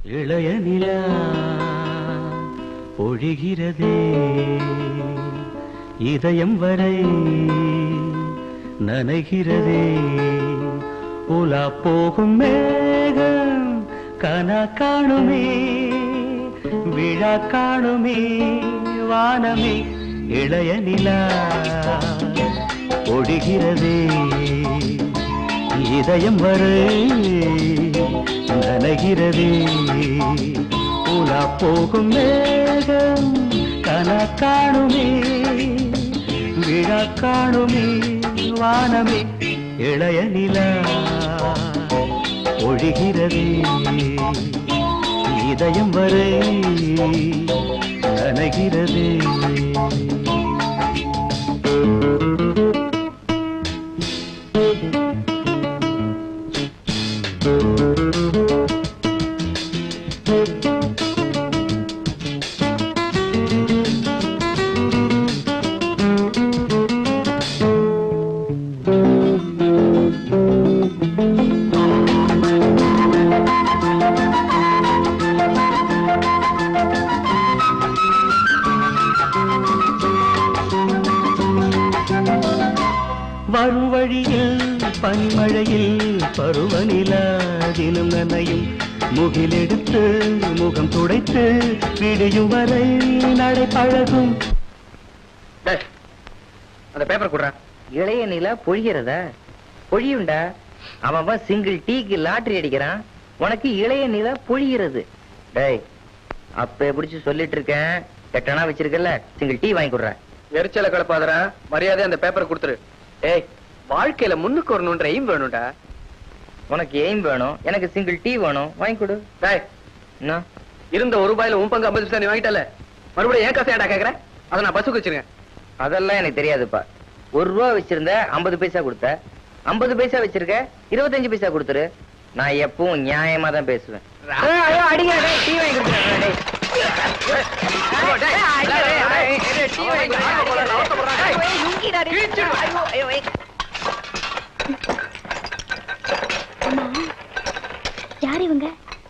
இளைய நிலா பொழிகிறதே இதயம் வரை நனைகிறதே உலா போகும் மேகம் கனா காணுமே விழா காணுமே வானமே இளைய நிலா பொழிகிறதே இதயம் வரை நனைகிறதே உலா போகும் மேகம் கனா காணுமே விழா காணுமே வானமே இளைய நிலா ஒழிகிறதே இதயம் வரை நனைகிறதே வரும் வழியில் பனிமழையில் பருவநிலா தினம் நனையும் முகிலெடுத்து முகம் துடைத்து விடியும் வரை நடை பழகும் டேய், அந்த பேப்பர் குடுறா இளைய நிலா பொழிகிறதா பொழியுண்டா அவன் அவன் சிங்கிள் டீக்கு லாட்டரி அடிக்கிறான் உனக்கு இளைய நிலா பொழிகிறது டேய் அப்ப பிடிச்சு சொல்லிட்டு இருக்கேன் எட்டனா வச்சிருக்கல சிங்கிள் டீ வாங்கி கொடுறேன் எரிச்சல கலப்பாதரா மரியாதை அந்த பேப்பர் கொடுத்துரு ஏய் வாழ்க்கையில முன்னுக்கு வரணுன்ற எய்ம் வேணும்டா உனக்கு எய்ம் வேணும் எனக்கு சிங்கிள் டீ வேணும் வாங்கி கொடு டேய் என்ன இருந்த ஒரு ரூபாயில உன் பங்கு ஐம்பது பைசா நீ வாங்கிட்டல மறுபடியும் ஏன் காசு ஏன்டா கேக்குற அதை நான் பஸ்ஸுக்கு வச்சிருக்கேன் அதெல்லாம் எனக்கு தெரியாதுப்பா ஒரு ரூபா வச்சிருந்த ஐம்பது பைசா கொடுத்த ஐம்பது பைசா வச்சிருக்க இருபத்தஞ்சு பைசா கொடுத்துரு நான் எப்பவும் நியாயமா தான் பேசுவேன் ஏய், ஐயோ, அடிங்க, டேய், டீ வாங்கி கொடுத்துறேன், டேய். ஐயோ, டேய், டேய், டேய், டீ வாங்கி கொடுத்துறேன், டேய். ஏய், லுங்கிடா, டேய். ஐயோ, ஐயோ, ஐயோ. யார் இவங்க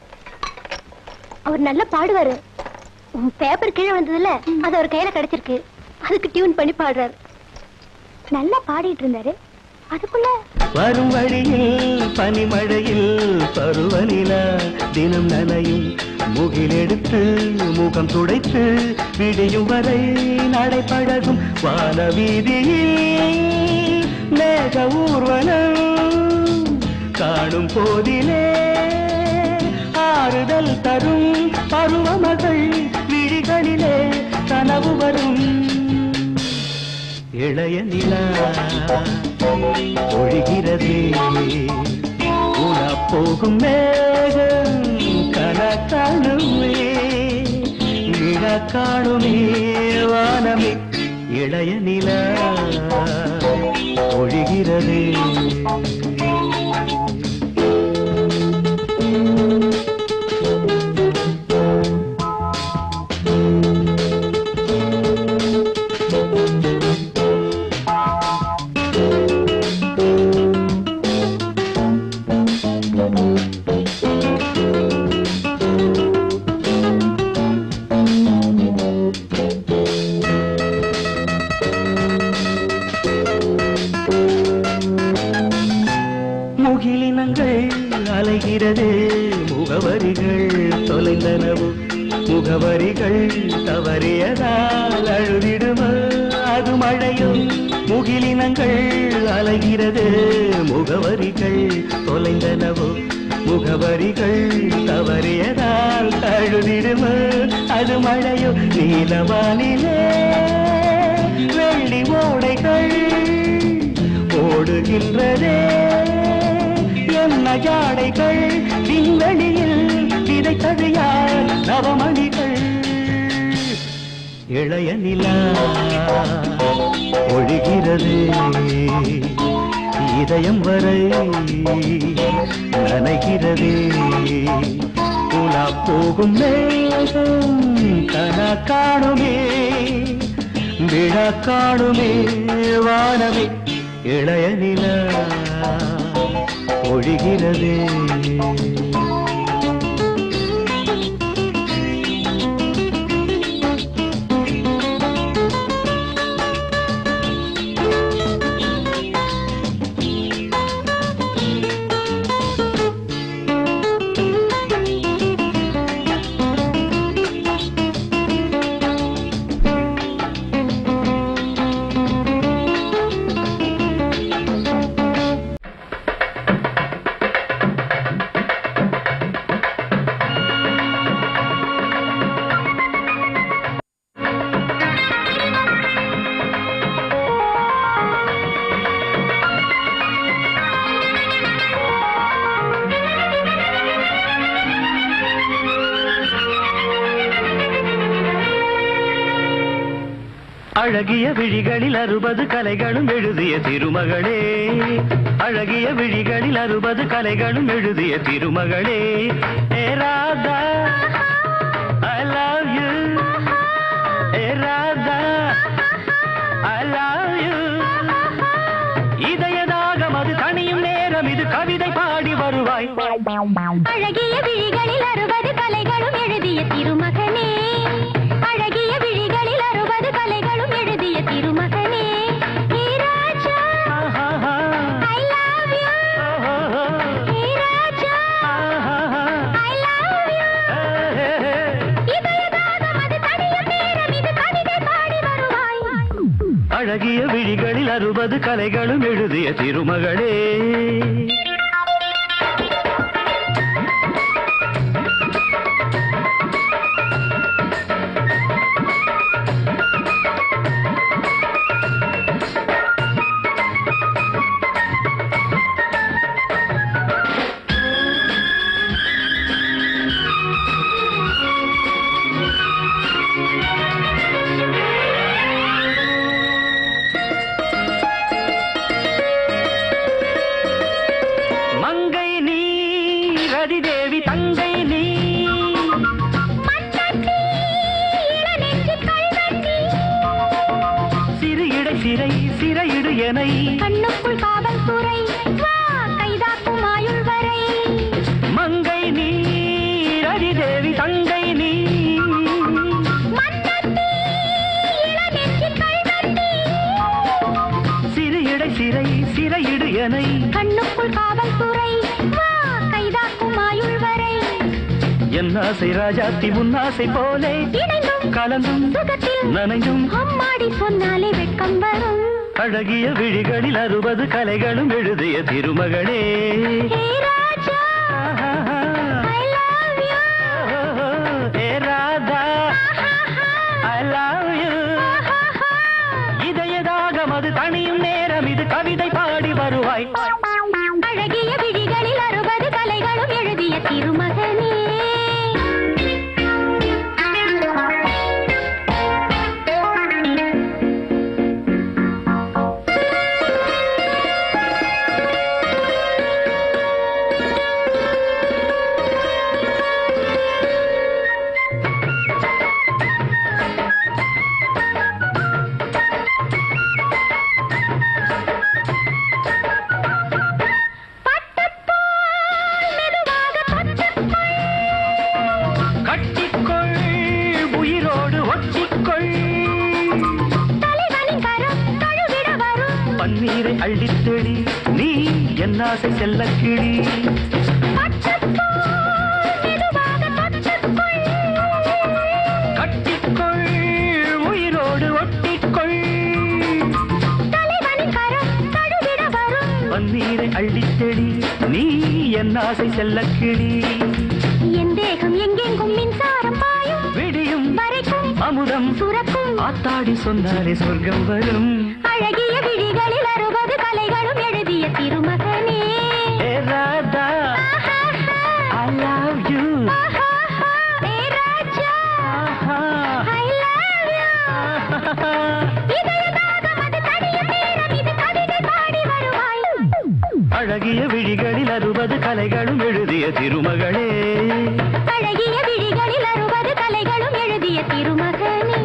அவர் நல்லா பாடுவாரு உன் பேப்பர் கீழே வந்ததுல அது அவர் கையில கிடைச்சிருக்கு அதுக்கு டியூன் பண்ணி பாடுறாரு நல்லா பாடிட்டு இருந்தாரு அதுக்குள்ள வரும் வழியில் பனிமழையில் பருவநிலா தினம் நனையும் முகிலெடுத்து முகம் துடைத்து விடியும் வரை நடை பழகும் வான வீதியில் மேக ஊர்வலம் காணும் போதிலே ஆறுதல் தரும் பருவமகள் விழிகளிலே கனவு வரும் இளைய நிலா ஒழிகிறதே உலா போகும் மேகம் கனக்காணுமே நில காணுமே வானமே இளைய நிலா ஒழிகிறதே முகிலினங்கள் அலைகிறது முகவரிகள் தொலைந்தனவு முகவரிகள் தவறியதால் அழுதிடுமோ அது மழையோ முகிலினங்கள் அலைகிறது முகவரிகள் தொலைந்தனவு முகவரிகள் தவறியதால் அழுதிடுமோ அது மழையோ நீலவானிலே வெள்ளி ஓடைகள் ஓடுகின்றதே என்ன ஜாடைகள் விண்வெளியில் விதைத்தது யார் நவமணிகள் இளைய நிலா ஒழிகிறது இதயம் வரை நனைகிறதே உலா போகும் மேகம் கனா காணுமே விழா காணுமே வானமே இளைய நிலா ஒழிகிறதே அழகிய விழிகளில் அறுபது கலைகளும் எழுதிய திருமகளே அழகிய விழிகளில் அறுபது கலைகளும் எழுதிய திருமகளே ஏ ராதா ஐ லவ் யூ ஏ ராதா ஐ லவ் யூ இதயதாகம் அது தனியும் நேரம் இது கவிதை பாடி வருவாய் அழகிய விழிகளில் அறுபது கலைகளும் எழுதிய திருமகனே அழகிய விழிகளில் அறுபது கலைகளும் எழுதிய திருமகனே ஹே ராஜா ஆஹாஹா. ஐ லவ் யூ ஓஹோஹோ. ஹே ராஜா ஆஹாஹா. ஐ லவ் யூ ஏ, ஏ, ஏ. இதயதாகம் அது தனியும் நேரம் இது கவிதை பாடி வருவாய் அழகிய விழிகளில் அறுபது கலைகளும் எழுதிய திருமகளே மங்கை நீ ரதிதேவி தங்கை நீ மண்ணட்டி இளநெஞ்சு கல்வெட்டி சிறு இடை சிறை சிறையிடு எனை கண்ணுக்குள் காவல்துறை வா கைதாக்கும் ஆயுள் வரை மங்கை நீ ரதிதேவி தங்கை நீ மண்ணட்டி இளநெஞ்சு கல்வெட்டி சிறு இடை சிறை சிறையிடு எனை கண்ணுக்குள் காவல்துறை வா கைதாக்கும் ஆயுள் வரை என் ஆசை ராஜாத்தி உன்னாசை போலே இணைந்தும் கலந்தும் சுகத்தில் நனைந்தும் அம்மாடி சொன்னாலே வெட்கம் வரும் அழகிய விழிகளில் அறுபது கலைகளும் எழுதிய திருமகளே ஹே ராஜா ஆஹாஹா. ஐ லவ் யூ ஓஹோஹோ. ஏ ராதா ஐ லவ் யூ இதயதாகம் அது தனியும் நேரம் இது கவிதை பாடி வருவாய் அழகிய விழிகளில் அறுபது கலைகளும் எழுதிய திருமகனே பட்டுப்போல் மெதுவாக தொட்டுக்கொள். கட்டிக்கொள் உயிரோடு ஒட்டிக்கொள் தலைவனின் கரம் தழுவிட வரும். பன்னீரை அள்ளித்தெளி நீ என் ஆசை செல்ல கிளி பட்டுப்போல் மெதுவாக தொட்டுக்கொள். கட்டிக்கொள் உயிரோடு ஒட்டிக்கொள் தலைவனின் கரம் தழுவிட வரும். பன்னீரை அள்ளித்தெளி நீ என் ஆசை செல்ல கிளி என் தேகம் எங்கெங்கும் மின்சாரம் பாயும் விடியும் வரைக்கும் அமுதம் சுரக்கும் ஆத்தாடி சொன்னாலே சொர்க்கம் வரும் அழகிய விழிகளில் அறுபது கலைகளும் எழுதிய திருமகனே ஏ ராதா ஐ லவ் யூ ஏ ராஜா ஐ லவ் யூ இதயதாகம் அது தனியும் நேரம் இது கவிதை பாடி வருவாய் அழகிய விழிகளில் அறுபது கலைகளும் எழுதிய திருமகளே அழகிய விழிகளில் அறுபது கலைகளும் எழுதிய திருமகனே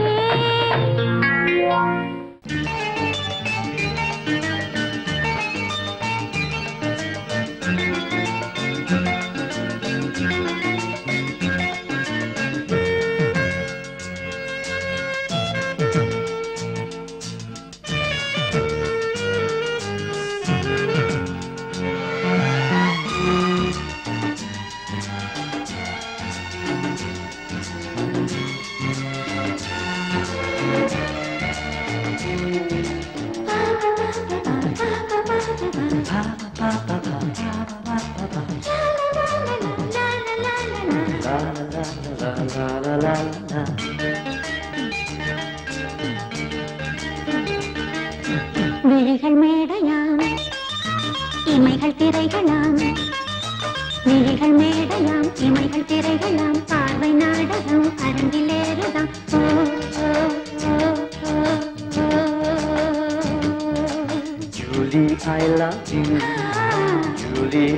விழிகள் மேடையாம் இமைகள் திரைகளாம் விழிகள் மேடையாம் இமைகள் திரைகளாம் பார்வை நாடகம் அரங்கிலேறுதாம் ஓ, ஓ, ஓ, ஓ, ஓ.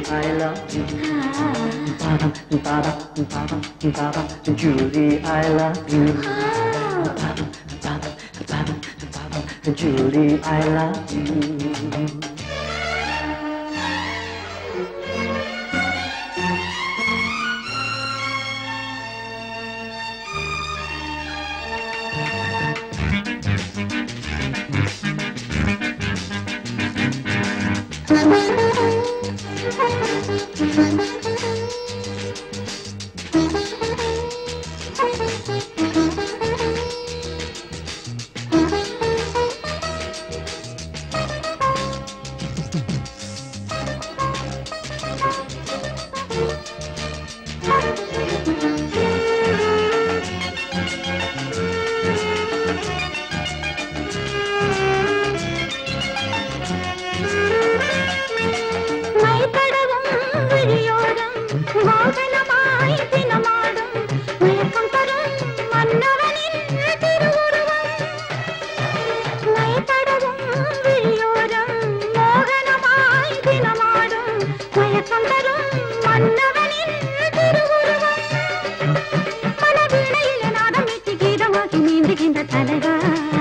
I love you. Baba, Baba, Baba, Baba, Julie, I love you. Baba, Baba, Baba, Baba, Julie, I love you. மைதடவும் விழியோரம் மோகனமாய் தினமாடும் மயக்கம் தரும் மன்னவனின் திருவுருவம் மைதடவும் விழியோரம் மோகனமாய் தினமாடும் மயக்கம் தரும் மன்னவனின் திருவுருவம் மனவீணையில நாதம் மீட்டி கீதமாக்கி நீந்துகின்ற தலைவா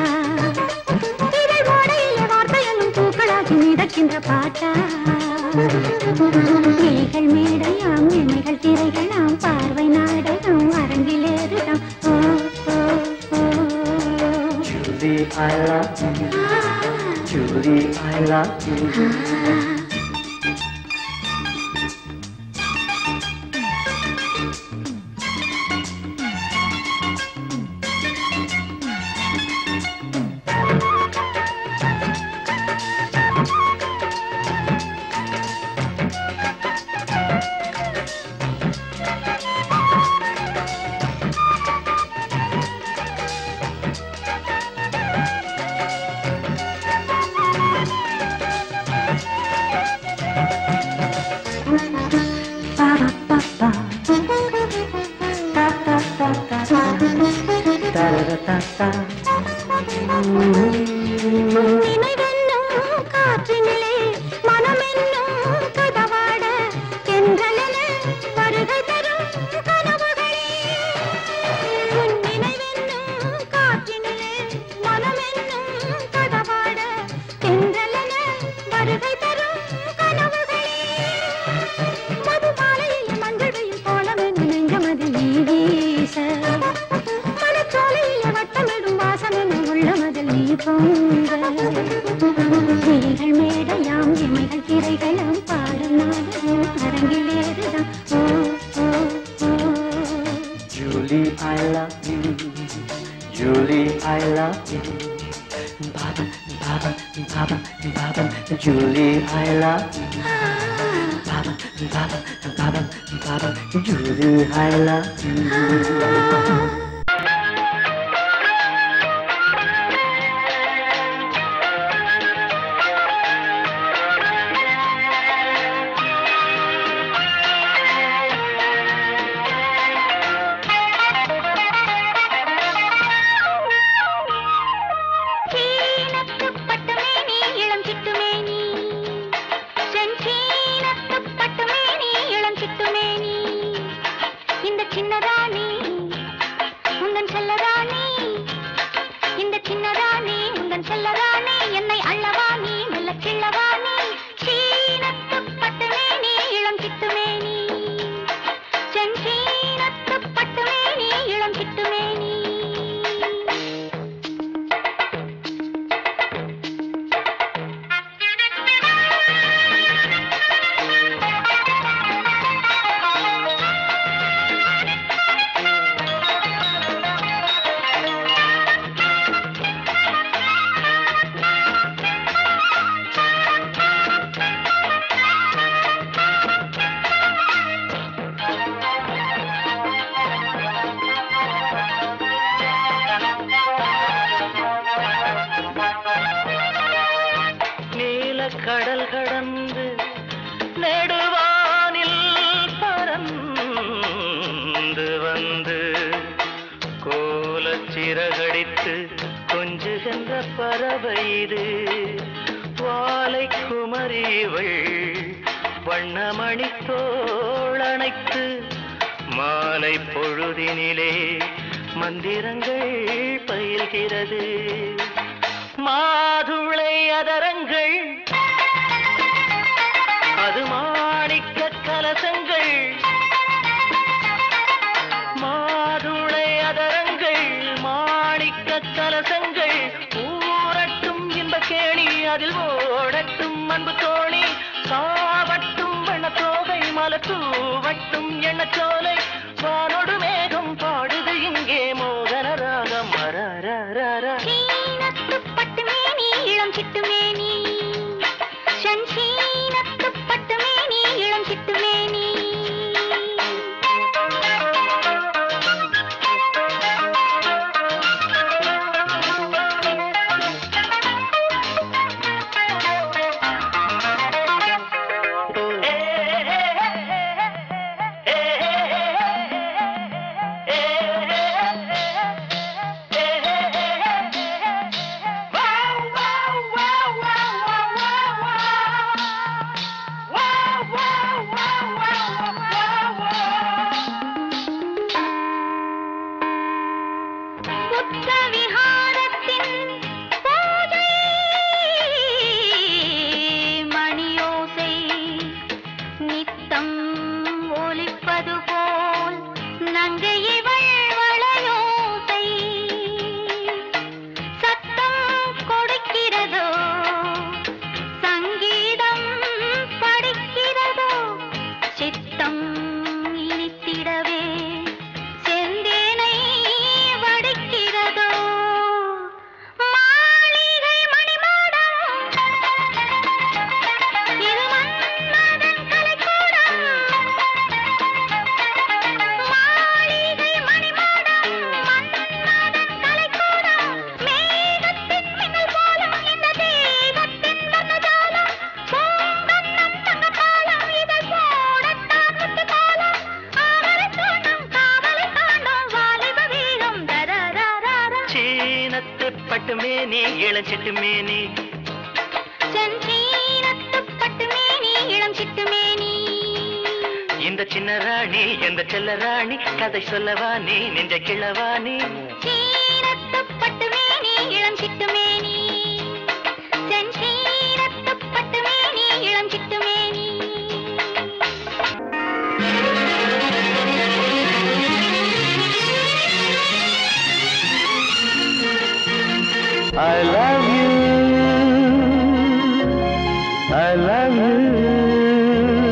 இதழ் ஓடையிலே வார்த்தையெல்லாம் பூக்களாகி மிதக்கின்ற பாட்டா கிளிகள் மேடையாம் எமைகள் திரைகளாம் பார்வை நாடகம் அரங்கிலேறுதாம் ஓ ஓ ஓ Julie, I love you. Julie, I love you. Da-da-da-da-da. நினைவென்னும் காற்றினிலே மனமென்னும் கதவாட தென்றலென வருகை தரும் கனவுகளே உன் நினைவென்னும் காற்றினிலே மனமென்னும் கதவாட தென்றலென வருகை தரும் கனவுகளே மது மாலையில் மஞ்சள் வெயில் கோலமென்று நெஞ்சமது நீ வீச மனச்சோலையிலே வட்டமிடும் வாசமென உள்ளமதில் நீ பொங்க கிளிகள் மேடையாம் இமைகள் திரைகளாம் பாடும் நாடகம் அரங்கில் ஏறுதாம் ஓ ஓ ஓ Julie, I love you. Julie, I love you. Baba, Baba, Baba, Baba, Julie, I love you. Baba, Baba, Baba, Baba, Julie, I love you. சீனத்துப் பட்டுமேனி, இளம் சிட்டுமேனி. செஞ்சீனத்துப் பட்டுமேனி, இளம் சிட்டுமேனி. இந்த சின்னராணி உந்தன் செல்லராணி இந்த சின்னராணி உந்தன் செல்லராணி என்னை அள்ளவாணி மெல்ல கிள்ளவாணி சீனத்துப் பட்டுமேனி இளம் சிட்டுமேனி செஞ்சீனத்துப் பட்டுமேனி இளம் சிட்டுமேனி நீல கடல் கடந்து நெடுவானில் பறந்து வந்து கோலச்சிறகடித்து கொஞ்சுகின்ற பறவை இது வாலை குமரிவள் வண்ணமணி தோளணைத்து மாலை பொழுதினிலே மந்திரங்கள் பயில்கிறது மாதுளை அதரங்கள் அது மாணிக்க கலசங்கள் மாதுளை அதரங்கள் மாணிக்க கலசங்கள் ஊரட்டும் இன்ப கேணி அதில் ஓடட்டும் அன்பு தோணி சாவட்டும் வண்ணத்தோகை மலத்தூவட்டும் எண்ணச்சோலை வானொடு மேகம் பாடுது இங்கே மோகன ராகம் மரரரரா. சீனத்து பட்டுமேனி இளம் சிட்டுமேனி சன்சீனத்து பட்டுமேனி இளம் சிட்டுமேனி புத்த விஹாரத்தின் பூஜை மணியோசை நித்தம் ஒலிப்பது போல் நங்கை இவள் வளையோசை சத்தம் கொடுக்கிறதோ சங்கீதம் படிக்கிறதோ சித்தம் இனித்திடவே செந்தேனை வடிக்கிறதோ மாளிகை மணிமாடம் இது மன்மதன் கலைக்கூடம் மாளிகை மணிமாடம் மன்மதன் கலைக்கூடம் மேகத்தின் மின்னல் போலும் இந்த தேகத்தின் வண்ணஜாலம் பூங்கண்ணம் தங்கத்தாலம் இதழ் போடத்தான் முத்துக்காலம் ஆவரத் தோணும் காவலை தாண்டும் வாலிப வீரம் தரரரரா சீனத்து பட்டுமேனி இளஞ்சிட்டுமேனி செஞ்சீனத்து பட்டுமேனி இளம் சிட்டுமேனி இந்த சின்ன ராணி எந்த செல்ல ராணி கதை சொல்லவா நீ நெஞ்ச கிழவா நீ சீனத்து பட்டுமேனி இளம் சிட்டுமேனி செஞ்சீனத்து பட்டுமேனி இளம் சிட்டுமேனி I love you. I love you.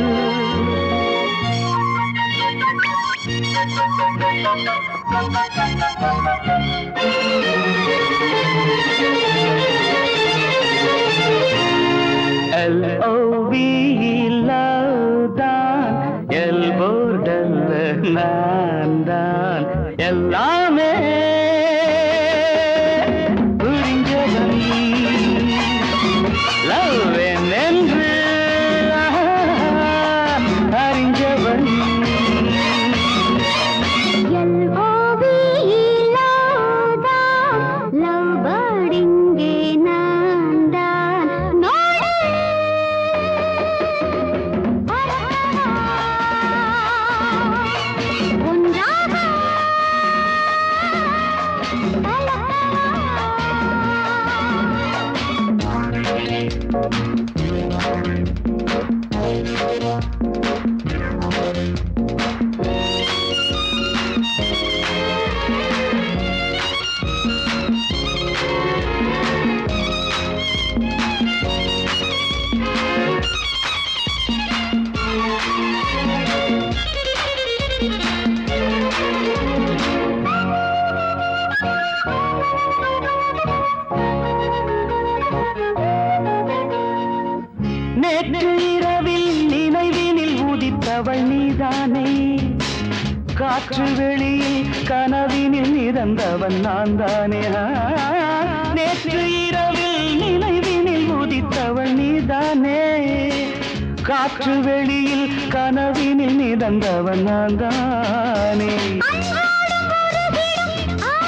L-O-V-E love தான் எல்போர்டல்ல நான் தான் எல்லாமே புரிஞ்சவன் லவ் என்று அறிஞ்சவன் லவ் பேர்ட் இங்கே நான் தான் நோடு ஒன்றாக நேற்று இரவில் நினைவினில் உதித்தவள் நீதானே காற்று வெளியில் கனவினில் மிதந்தவன் நான் தானே ஆ, நேற்று இரவில் நினைவினில் உதித்தவள் நீதானே காற்று வெளியில் கனவினில் மிதந்தவன் நான் தானே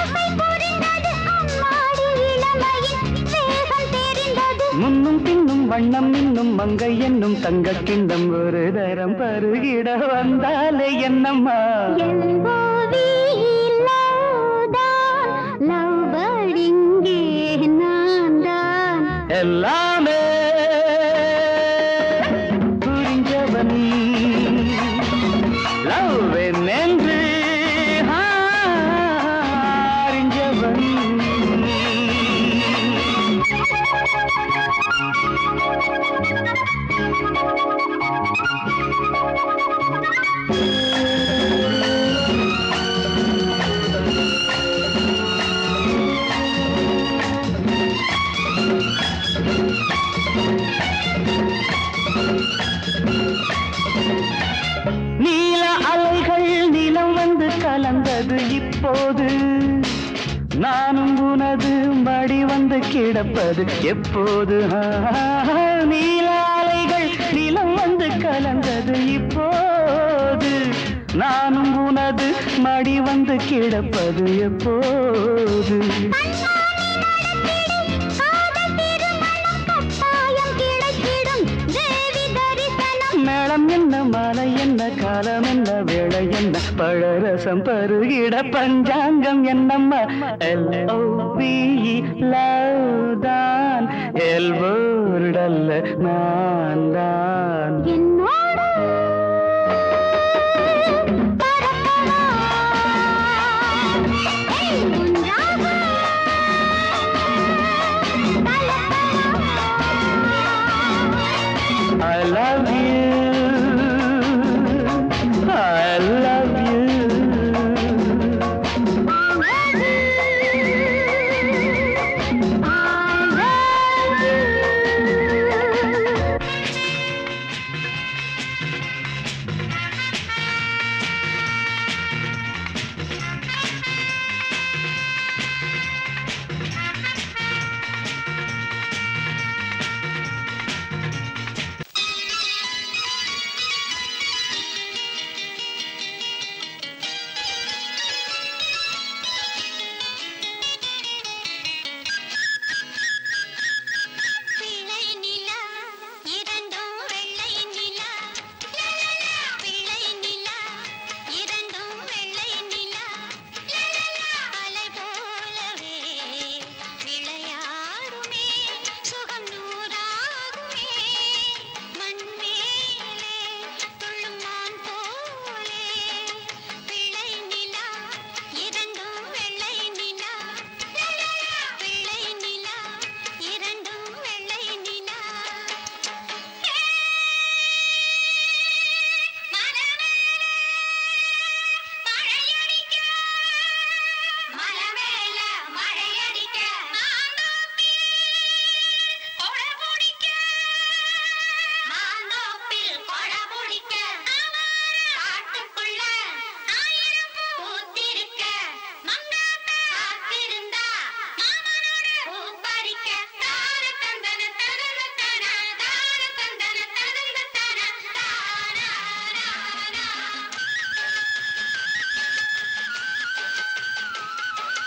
முன்னும் பின்னும் வண்ணம் இன்னும் மங்கை என்னும் தங்க கிண்ணம் ஒரு தரம் பருகிட வந்தாலே என்னம்மா எல்லாமே புரிஞ்சவன் லவ் என்று ஆ, அறிஞ்சவன் நீல அலைகள் நிலம் வந்து கலந்தது இப்போது நானும் உனது மடி வந்து கிடப்பது எப்போது ஆ, நீல அலைகள் நிலம் வந்து கலந்தது இப்போது நானும் உனது மடி வந்து கிடப்பது எப்போது மேளம் என்ன மாலை என்ன காலம் என்ன வேளை என்ன பழரசம் பருகிட பஞ்சாங்கம் என்னம்மா எல்ஓபிஇ லவ் தான் எல்வோர்டல்ல நான் தான் என்னோடு பறக்கவா? ஏய், ஒன்றாக கலக்கவா? I love you I love you பிள்ளை நிலா இரண்டும் வெள்ளை நிலா பிள்ளை நிலா இரண்டும் வெள்ளை நிலா அலை போலவே விளையாடுமே சுகம் நூறாகுமே மண் மேலே துள்ளும் மான் போலே பிள்ளை நிலா இரண்டும் வெள்ளை நிலா பிள்ளை நிலா இரண்டும் வெள்ளை நிலா மழையடிக்க மலை மேல மழையடிக்க கொட பிடிக்க மாந்தோப்பில் கொட பிடிக்க காட்டுக்குள்ள ஆயிரம் பூத்திருக்க மங்காத்தா காத்திருந்தா மாமனோட பூ பறிக்க தார தந்தன தனன தன தார தந்தன தனன தன தாரா ரா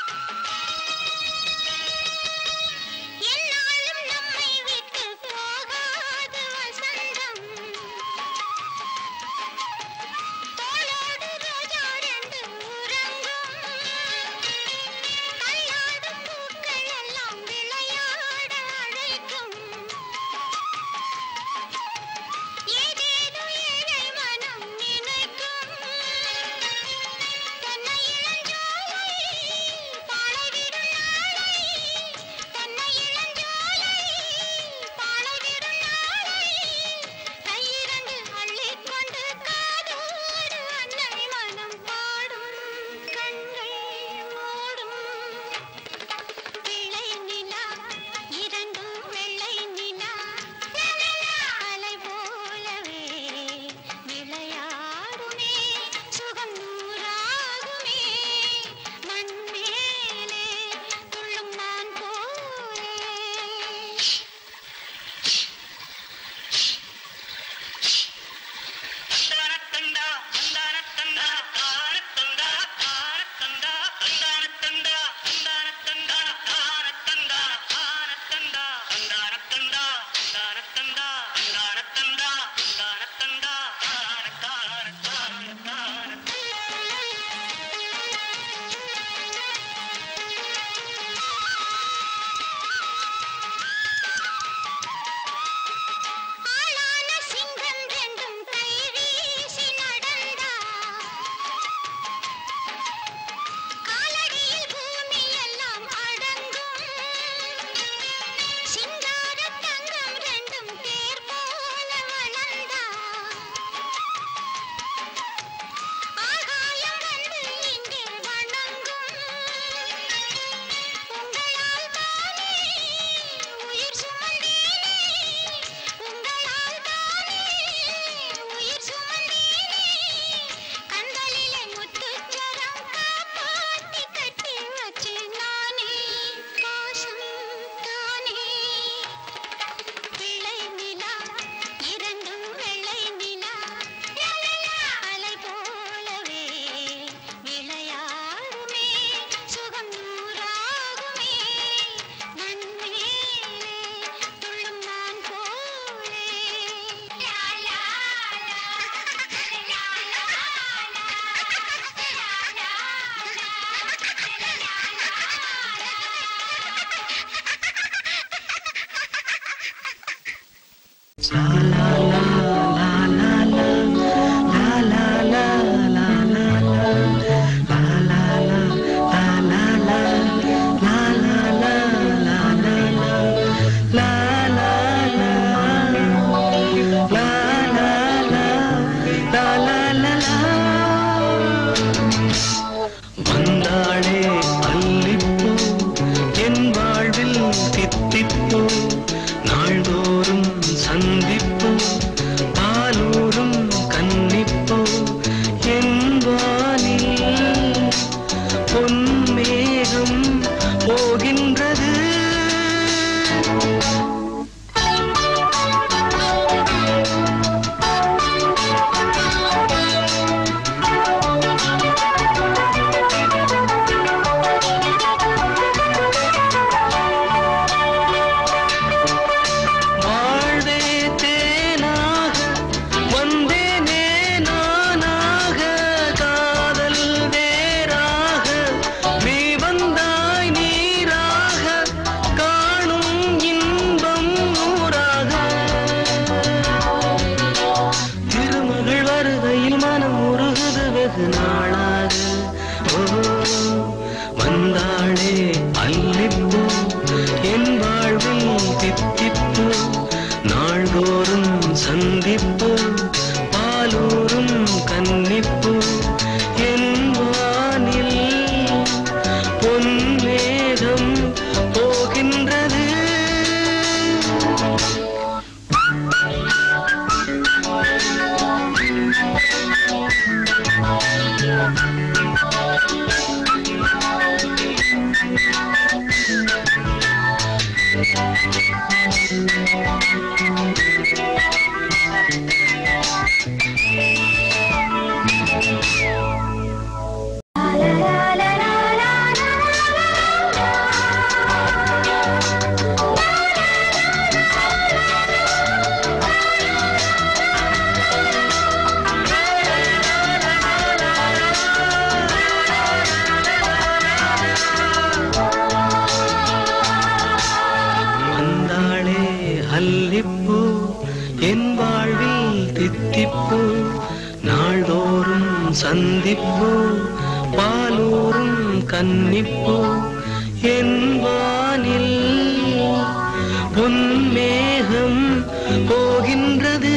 வந்தாளே அல்லிப்பூ என் வாழ்வில் தித்திப்பூ நாள்தோறும் சந்திப்பூ பாலூரும் கன்னிப்பூ என் வானில் பொன்மேகம் போகின்றது வாழ்வே தேனாக வந்தேனே நானாக காதல் வேறாக நீ வந்தாய் நீராக காணும் இன்பம் நூறாக திருமகள் வருகையில் மனம் உருகுது வெகு நாளாக ஓ வந்தாளே அல்லிப்பூ என் வாழ்வில் தித்திப்பு நாள்தோறும் சந்திப்பு பாலூரும் கன்னிப்பு என் வானில் பொன்மேகம் போகின்றது வந்தாளே அல்லிப்பூ என் வாழ்வில் தித்திப்பு நாள்தோறும் சந்திப்பு பாலூரும் கன்னிப்பு என் வானில் பொன்மேகம் போகின்றது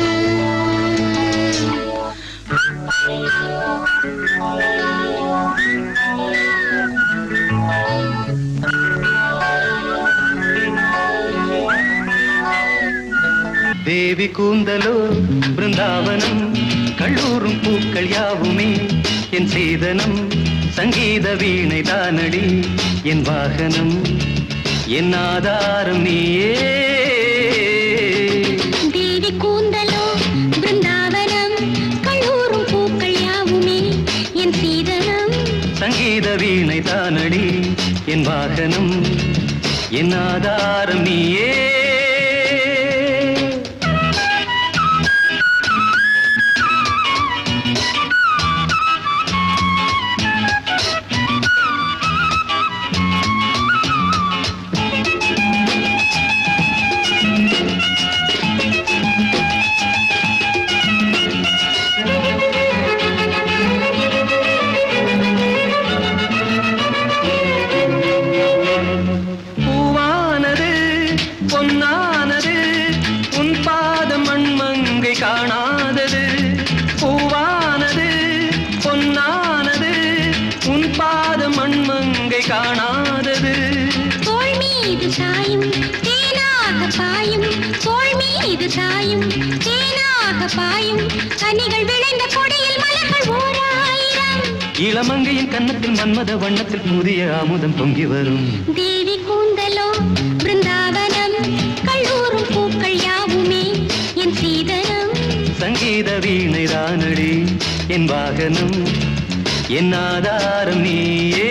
தேவி கூந்தலோ பிருந்தாவனம் கள்ளூரும் பூக்கள் யாவுமே என் சீதனம் சங்கீத வீணை தானடி என் வாகனம் என் ஆதாரம் நீயே தேவி கூந்தலோ பிருந்தாவனம் கல்லூரும் பூக்கள் யாவுமே என் சீதனம் சங்கீத வீணை தானடி என் வாகனம் என் ஆதாரம் நீயே பூவானது பொன்னானது உன் பாதம் மண்மங்கை காணாதது பூவானது பொன்னானது உன் பாதம் மண்மங்கை காணாதது தோள் மீது சாயும் தேனாக பாயும் தோள் மீது சாயும் தேனாக பாயும் கனிகள் விளைந்த கொடியில் மலர்கள் ஓர் ஆயிரம் இளமங்கையின் கன்னத்தில் மன்மத வண்ணத்தில் புதிய அமுதம் பொங்கி வரும் தேவி கூந்தலோ பிருந்தாவனம் கல்லூரும் பூக்கள் யாவுமே என் சீதனம் சங்கீத வீணை தானடி என் வாகனம் என் ஆதாரம் நீயே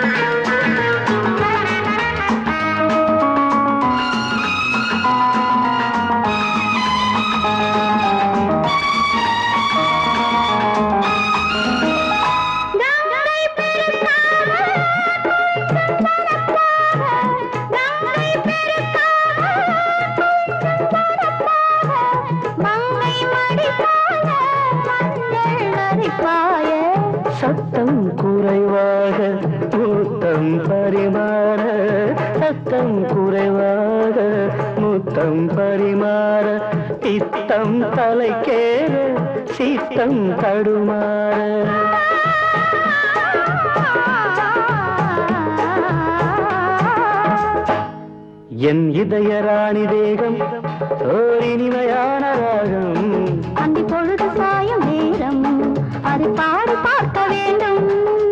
சத்தம் குறைவாக முத்தம் பரிமாற சத்தம் குறைவாக முத்தம் பரிமாற பித்தம் தலைக்கேற சித்தம் தடுமாற என் இதய ராணி தேகம் ஓர் இனிமையான ராகம் அந்தி பொழுது சாயும் நேரம் அதை பாடி பார்க்க வேண்டும்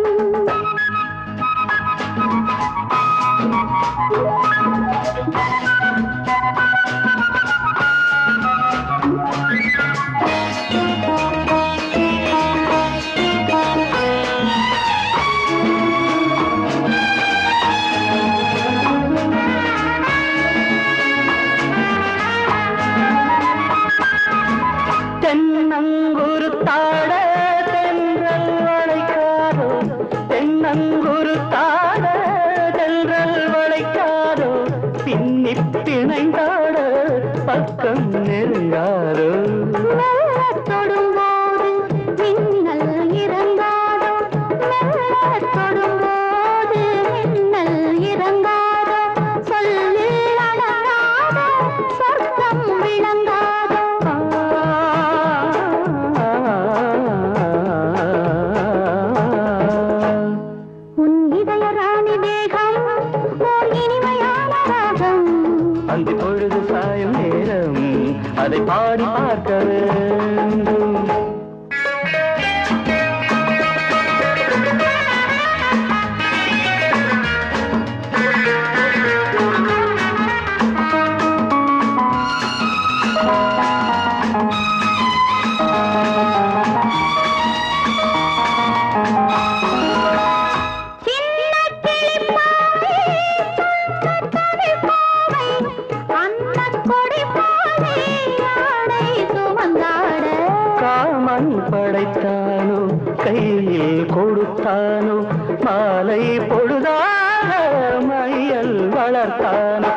தென்னங்குரு தாட தென்றல் வளைக்காதோ தென்னங்குரு தாட தென்றல் வளைக்காதோ பின்னி பிணைந்தாட பக்கம் நெருங்காதோ மெல்லத் தொடும்போது மின்னல் இறங்காதோ மெல்லத் தொடும்போது மின்னல் இறங்காதோ சொல்லில் அடங்காதோ சொர்க்கம் விளங்காதோ உன் இதய ராணி தேகம் ஓர் இனிமையான ராகம் அந்த பொழுது சாயும் நேரம் அதை பாடி பார்க்க வேண்டும் சின்னக் கிளிப்பாவை, சொன்னத் தமிழ்ப்பாவை, அன்னக் கொடி பாவை, ஆடை சுமந்தாட. காமன் படைத்தானோ கையில் கொடுத்தானோ மாலை பொழுதாக மையல் வளர்த்தானோ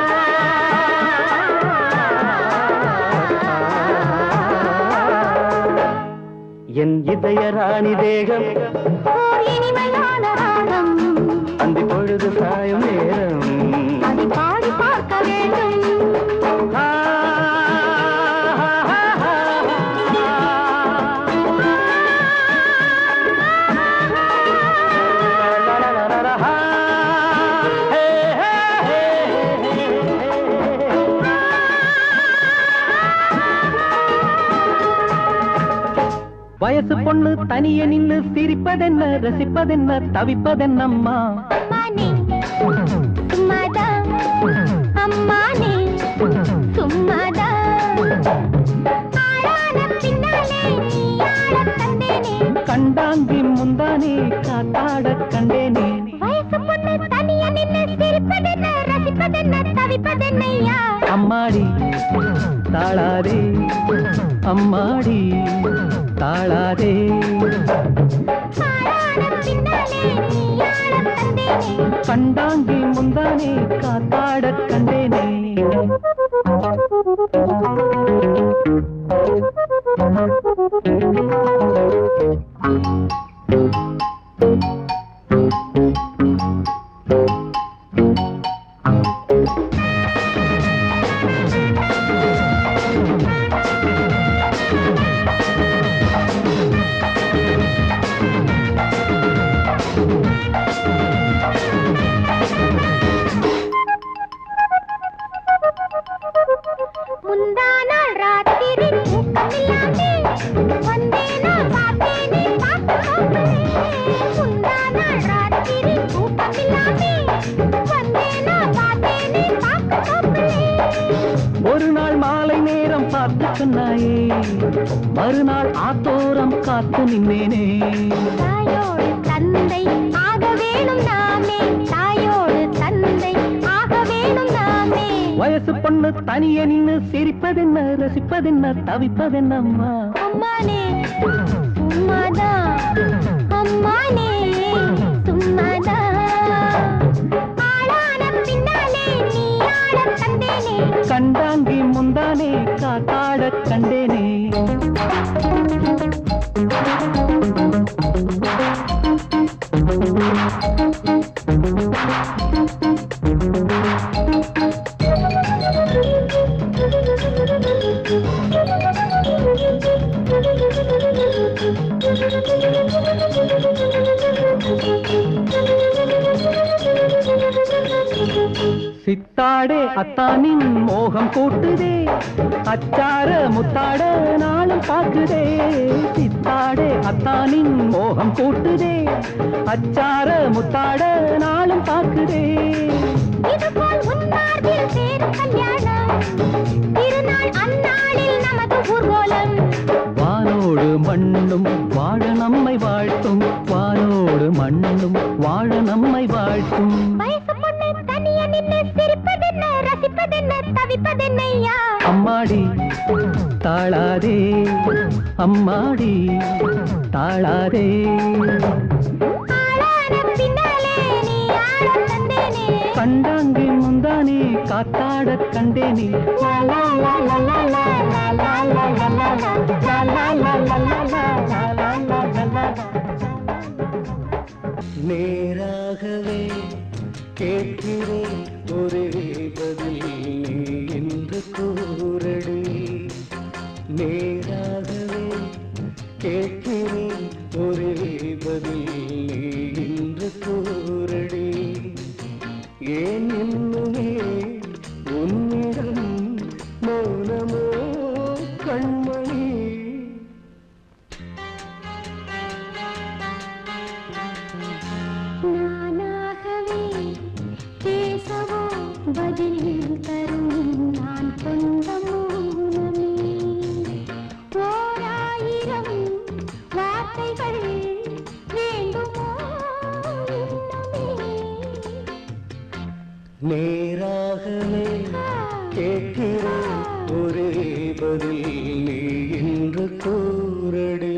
என் இதய ராணி தேகம் ஓர் இனிமையான ராகம், அந்த பொழுது சாயும் நேரம் அதை பாடி பார்க்க வேண்டும் வயசு பொண்ணு தனிய நின்னு சிரிப்பதென்ன ரசிப்பதென்ன தவிப்பதென்னம்மா அம்மானே சும்மாதா அம்மானே சும்மாதா ஆளான பின்னாலே நீ ஆடத் தந்தேனே கண்டாங்கி முந்தானே காத்தாட கண்டேனே வயசு பொண்ணு தனியா நின்னு சிரிப்பதென்ன ரசிப்பதென்ன தவிப்பதென்னையா அம்மாடி தாளாதே அம்மாடி தாளாதே ஆளான பின்னாலே நீ ஆடத் தந்தேனே கண்டாங்கி முந்தானே காத்தாட கண்டேனே முந்தா நாள் ராத்திரி தூக்கமில்லாமே வந்தேனா பார்த்தேனே பார்க்கவே முந்தா நாள் ராத்திரி தூக்கமில்லாமே வந்தேனா பார்த்தேனே பார்க்கவே ஒரு நாள் மாலை நேரம் பார்த்து சொன்னாயே மறுநாள் ஆத்தோரம் காத்து நின்னேனே தாயோடு தந்தை ஆக வேணும் நாமே தாயோடு தந்தை ஆக வேணும் நாமே வயசு பொண்ணு தனிய நின்னு சிரிப்பதென்ன ரசிப்பதென்ன தவிப்பதென்னம்மா அம்மானே சும்மாதா அம்மானே சும்மாதா ஆளான பின்னாலே நீ ஆடத் தந்தேனே கண்டாங்கி முந்தானே காத்தாட கண்டேனே சித்தாடே அத்தானின் மோகம் கூட்டுதே அச்சார முத்தாட நாளும் பாக்குதே சித்தாடே அத்தானின் மோகம் கூட்டுதே அச்சார முத்தாட நாளும் பாக்குதே இதுபோல் உன்னார்வில் சேரும் கல்யாணம் திருநாள் அந்நாளில் நமது ஊர்வலம் வானோடு மண்ணும் வாழ நம்மை வாழ்த்தும் வானோடு மண்ணும் வாழ நம்மை வாழ்த்தும் வயசு பொண்ணு தனிய நின்னு சிரிப்பதென்ன ரசிப்பதென்ன தவிப்பதென்னையா அம்மாடி தாளாதே அம்மாடி தாளாதே ஆளான பின்னாலே நீ ஆளத் தந்தேனே கண்டாங்கி முந்தானே காத்தாடக் கண்டேனே லா லா லா லா லா லா லா லா லா லா லா லா லா லா லா லா லா லா நேராகவே கேட்கிறேன் ஒரே பதில் நீ என்று கூறடி நேராகவே கேட்கிறேன் ஒரே பதில் நீ என்று கூறடி ஏன் இன்னுமே உன்னிடம் மௌனமோ கண்மணி நானாகவே பேசவோ பதில் தரும் நான் கொண்ட மௌனமே ஓராயிரம் வார்த்தைகள் வேண்டுமோ இன்னுமே? நேராகவே கேட்கிறேன் ஒரே பதில் நீ என்று கூறடி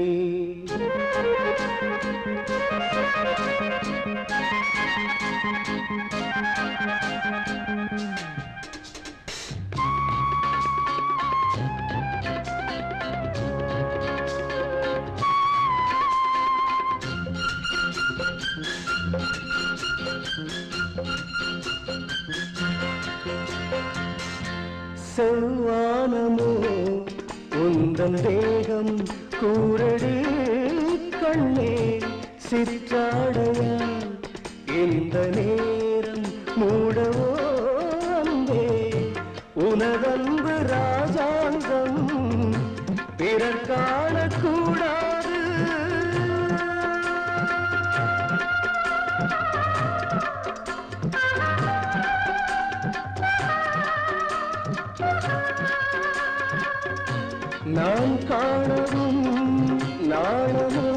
செவ்வானமோ உந்தன் தேகம் கூரடி கண்ணே சிற்றாடையா இந்த நேரம் மூடவோ அன்பே உனதன்பு ராஜாங்கம் பிறர் காணக்கூடாது நான் காணவும் நாணமோ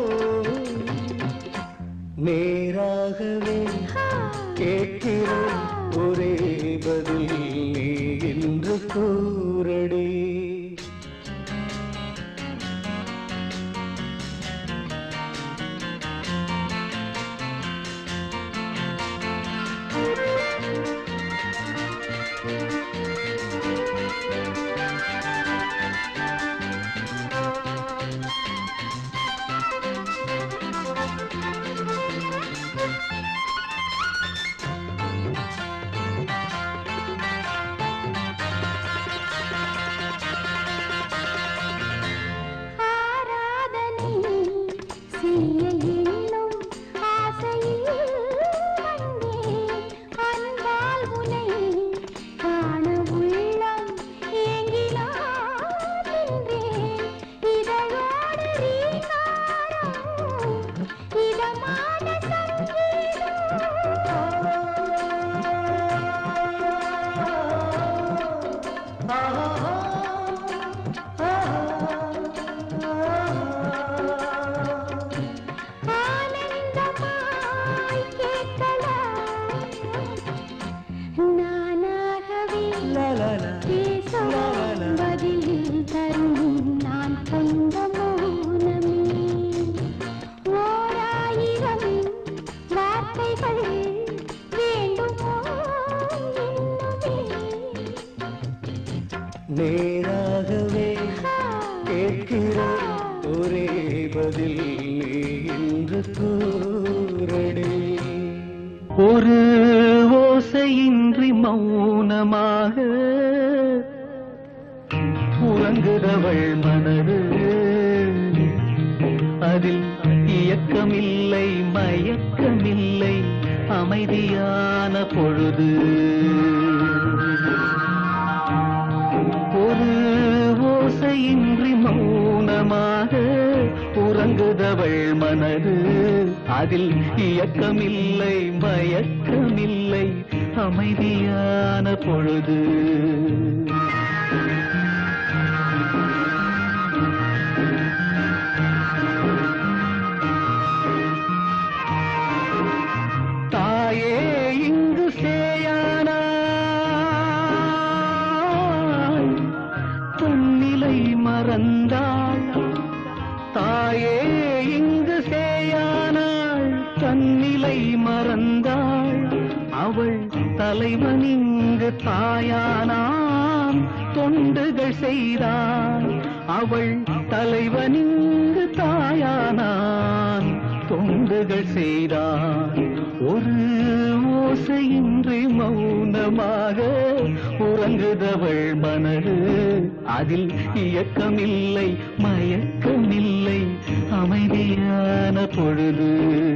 நேராகவே கேட்கிறேன் ஒரே பதில் நீ என்று கூறடி ஆராதனை செய்ய எண்ணும் ஆசையில் வந்தேன் அன்பால் உனை காண உள்ளம் ஏங்கினான் நின்றேன் இதழோடு ரீங்காரம் இதமான ஆனந்தமாய் கேட்கலாம் நானாகவே பேசவும் பதில் தரும் நான் கொண்ட மௌனமே ஓராயிரம் வார்த்தைகள் வேண்டுமோ இன்னுமே? நேராகவே கேட்கிறேன் ஒரே பதில் நீ என்று கூறடி ஒரு ஓசையின்றி மௌனமாக உறங்குதவள் மனது அதில் இயக்கமில்லை மயக்கமில்லை அமைதியான பொழுது ஓசையின்றி மௌனமாக உறங்குதவள் மனது அதில் இயக்கமில்லை மயக்கமில்லை அமைதியான பொழுது தாயே இங்கு சேயானாய் தன்னிலை மறந்தாள் தாயே இங்கு சேயானாள் தன்னிலை மறந்தாள் அவள் தலைவன் இங்கு தாயானான் தொண்டுகள் செய்தான் அவள் தலைவன் இங்கு தாயானான் தொண்டுகள் செய்தான் ஒரு ஓசையின்றி மௌனமாக உறங்குதவள் மனது அதில் இயக்கமில்லை மயக்கமில்லை அமைதியான பொழுது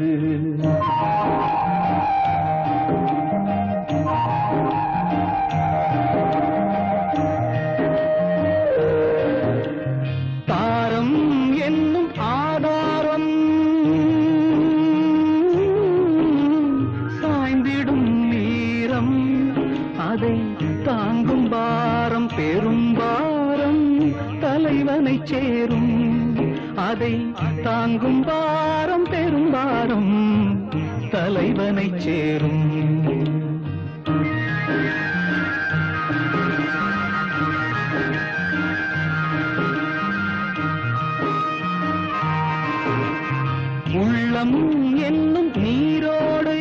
தாரம் என்னும் ஆதாரம் சாய்ந்திடும் நீரம் அதை தாங்கும் பாரம் பெரும் பாரம் தலைவனை சேரும் அதை தாங்கும் பாரம் பெரும் பாரம் தலைவனை சேரும் உள்ளம் என்னும் நீரோடை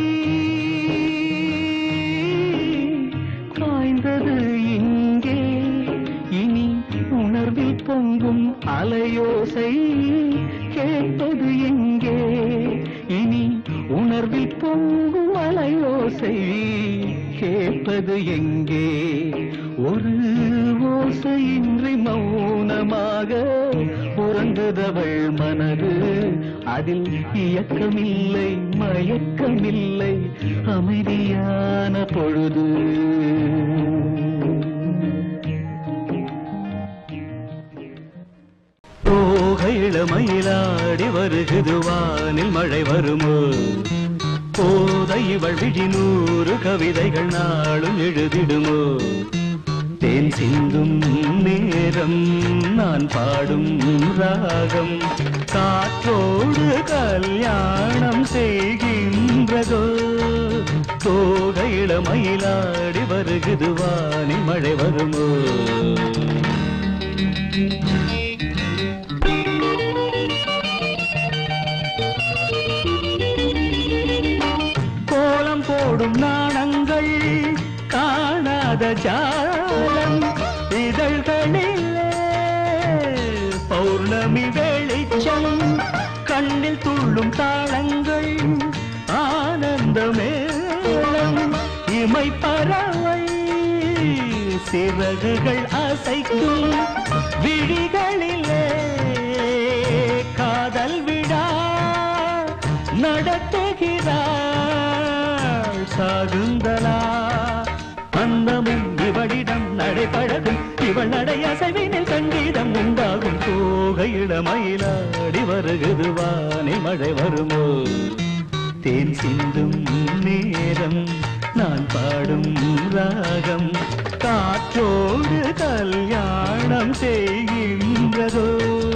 காய்ந்தது இங்கே இனி உணர்வில் பொங்கும் அலையோசை கேட்பது எங்கே இனி உணர்வில் பொங்கும் அலையோசை கேட்பது எங்கே ஒரு ஓசையின்றி மௌனமாக உறங்குதவள் மனது அதில் இயக்கமில்லை மயக்கமில்லை அமைதியான பொழுது தோகையில மயிலாடி வருகுது வானில் மழை வருமோ போதை இவள் விழி நூறு கவிதைகள் நாளும் எழுதிடுமோ தேன் சிந்தும் நேரம் நான் பாடும் ராகம் காற்றோடு கல்யாணம் செய்கின்றதோ தோகையில மயிலாடி வருகுது வானில் மழை வருமோ கோலம் போடும் நாணங்கள் காணாத ஜாலம் இதழ்களிலே பௌர்ணமி வெளிச்சம் கண்ணில் துள்ளும் தாளங்கள் ஆனந்த மேளம் இமை பறவை சிறகுகள் அசைக்கும் விழிகளிலே காதல் விழா நடத்துகிறாள் சாகுந்தலா அந்தமும் இவளிடம் நடைபழகும் இவள் நடை அசைவினில் சங்கீதம் உண்டாகும் போகையிட மயிலாடி வருகுது வானில் மழை வருமோ தேன் சிந்தும் நேரம் நான் பாடும் ராகம் காற்றோடு கல்யாணம் செய்கின்றதோ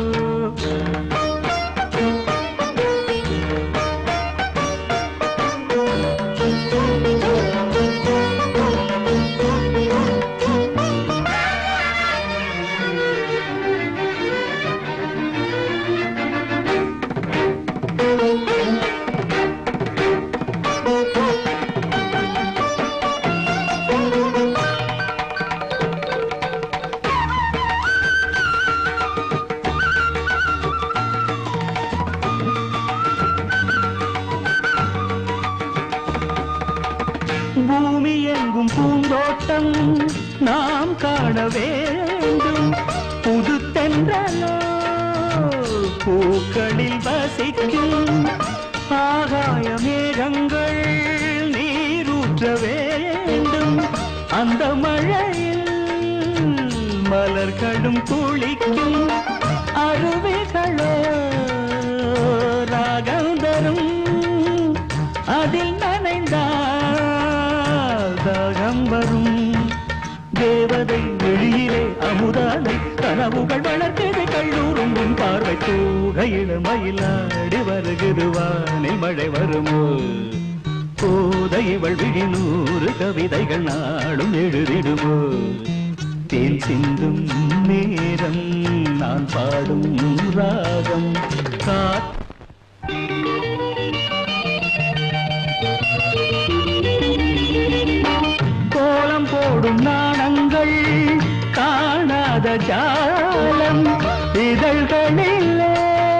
பூமி எங்கும் பூந்தோட்டம் நாம் காண வேண்டும் புது தென்றலோ பூக்களில் வசிக்கும் ஆகாய மேகங்கள் நீரூற்ற வேண்டும் அந்த மழையில் மலர் மலர்களும் குளிக்கும் அருவிகளோ ராகம் தரும் அதில் நனைந்தால் தாகம் வரும் தேவதை வெளியிலே அமுதானை கனவுகள் வளர்க்கிறது கல்லூரும் உன் பார்வை தூகையில மயிலாடி வருகிறது வானில் மழை வருமோ போதை இவள் விழி நூறு கவிதைகள் நாளும் எழுதிடுமோ தேன் சிந்தும் நேரம் நான் பாடும் ராகம் காற்று கோலம் போடும் நாணங்கள் காணாத ஜாலம் இதழ்களிலே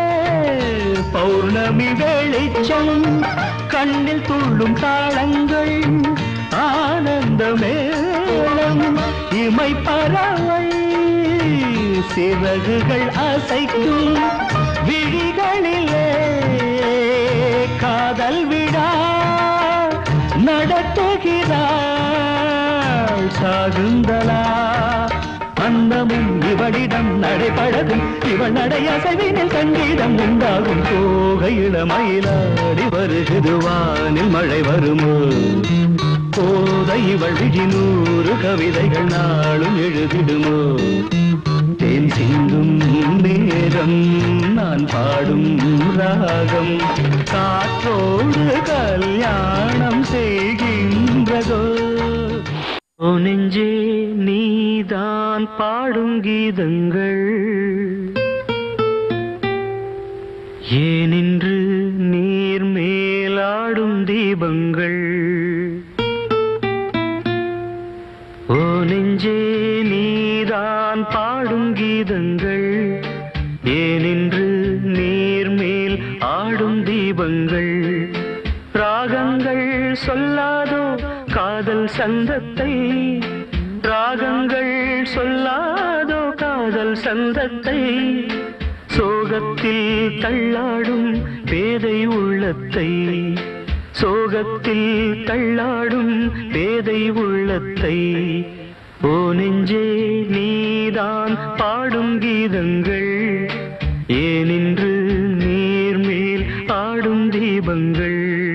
பௌர்ணமி வெளிச்சம் கண்ணில் துள்ளும் தாளங்கள் ஆனந்த மேளம் இமை பறவை சிறகுகள் அசைக்கும் விழிகளிலே காதல் விடா நடத்துகிறாள் சாகுந்தலா அந்தமும் இவளிடம் நடைபழகும் இவள் நடை அசைவினில் சங்கீதம் உண்டாகும் போகையில மயிலாடி வருகிறது வானில் மழை வருமோ போத இவள் விழி நூறு கவிதைகள் நாளும் எழுதிடுமோ தேன் சிந்தும் நேரம் நான் பாடும் ராகம் காற்றோடு கல்யாணம் செய்கின்றதோ ஓ நெஞ்சே நீதான் பாடும் கீதங்கள் ஏனின்று நீர் மேலாடும் தீபங்கள் ஓ நெஞ்சே நீதான் பாடும் கீதங்கள் ஏனின்று நீர் மேல் ஆடும் தீபங்கள் ராகங்கள் சொல்லாதோ காதல் சந்தத்தை ராகங்கள் சொல்லாதோ காதல் சந்தத்தை சோகத்தில் தள்ளாடும் பேதை உள்ளத்தை சோகத்தில் தள்ளாடும் பேதை உள்ளத்தை ஓ நெஞ்சே நீதான் பாடும் கீதங்கள் ஏனின்று நீர் மேல் ஆடும் தீபங்கள்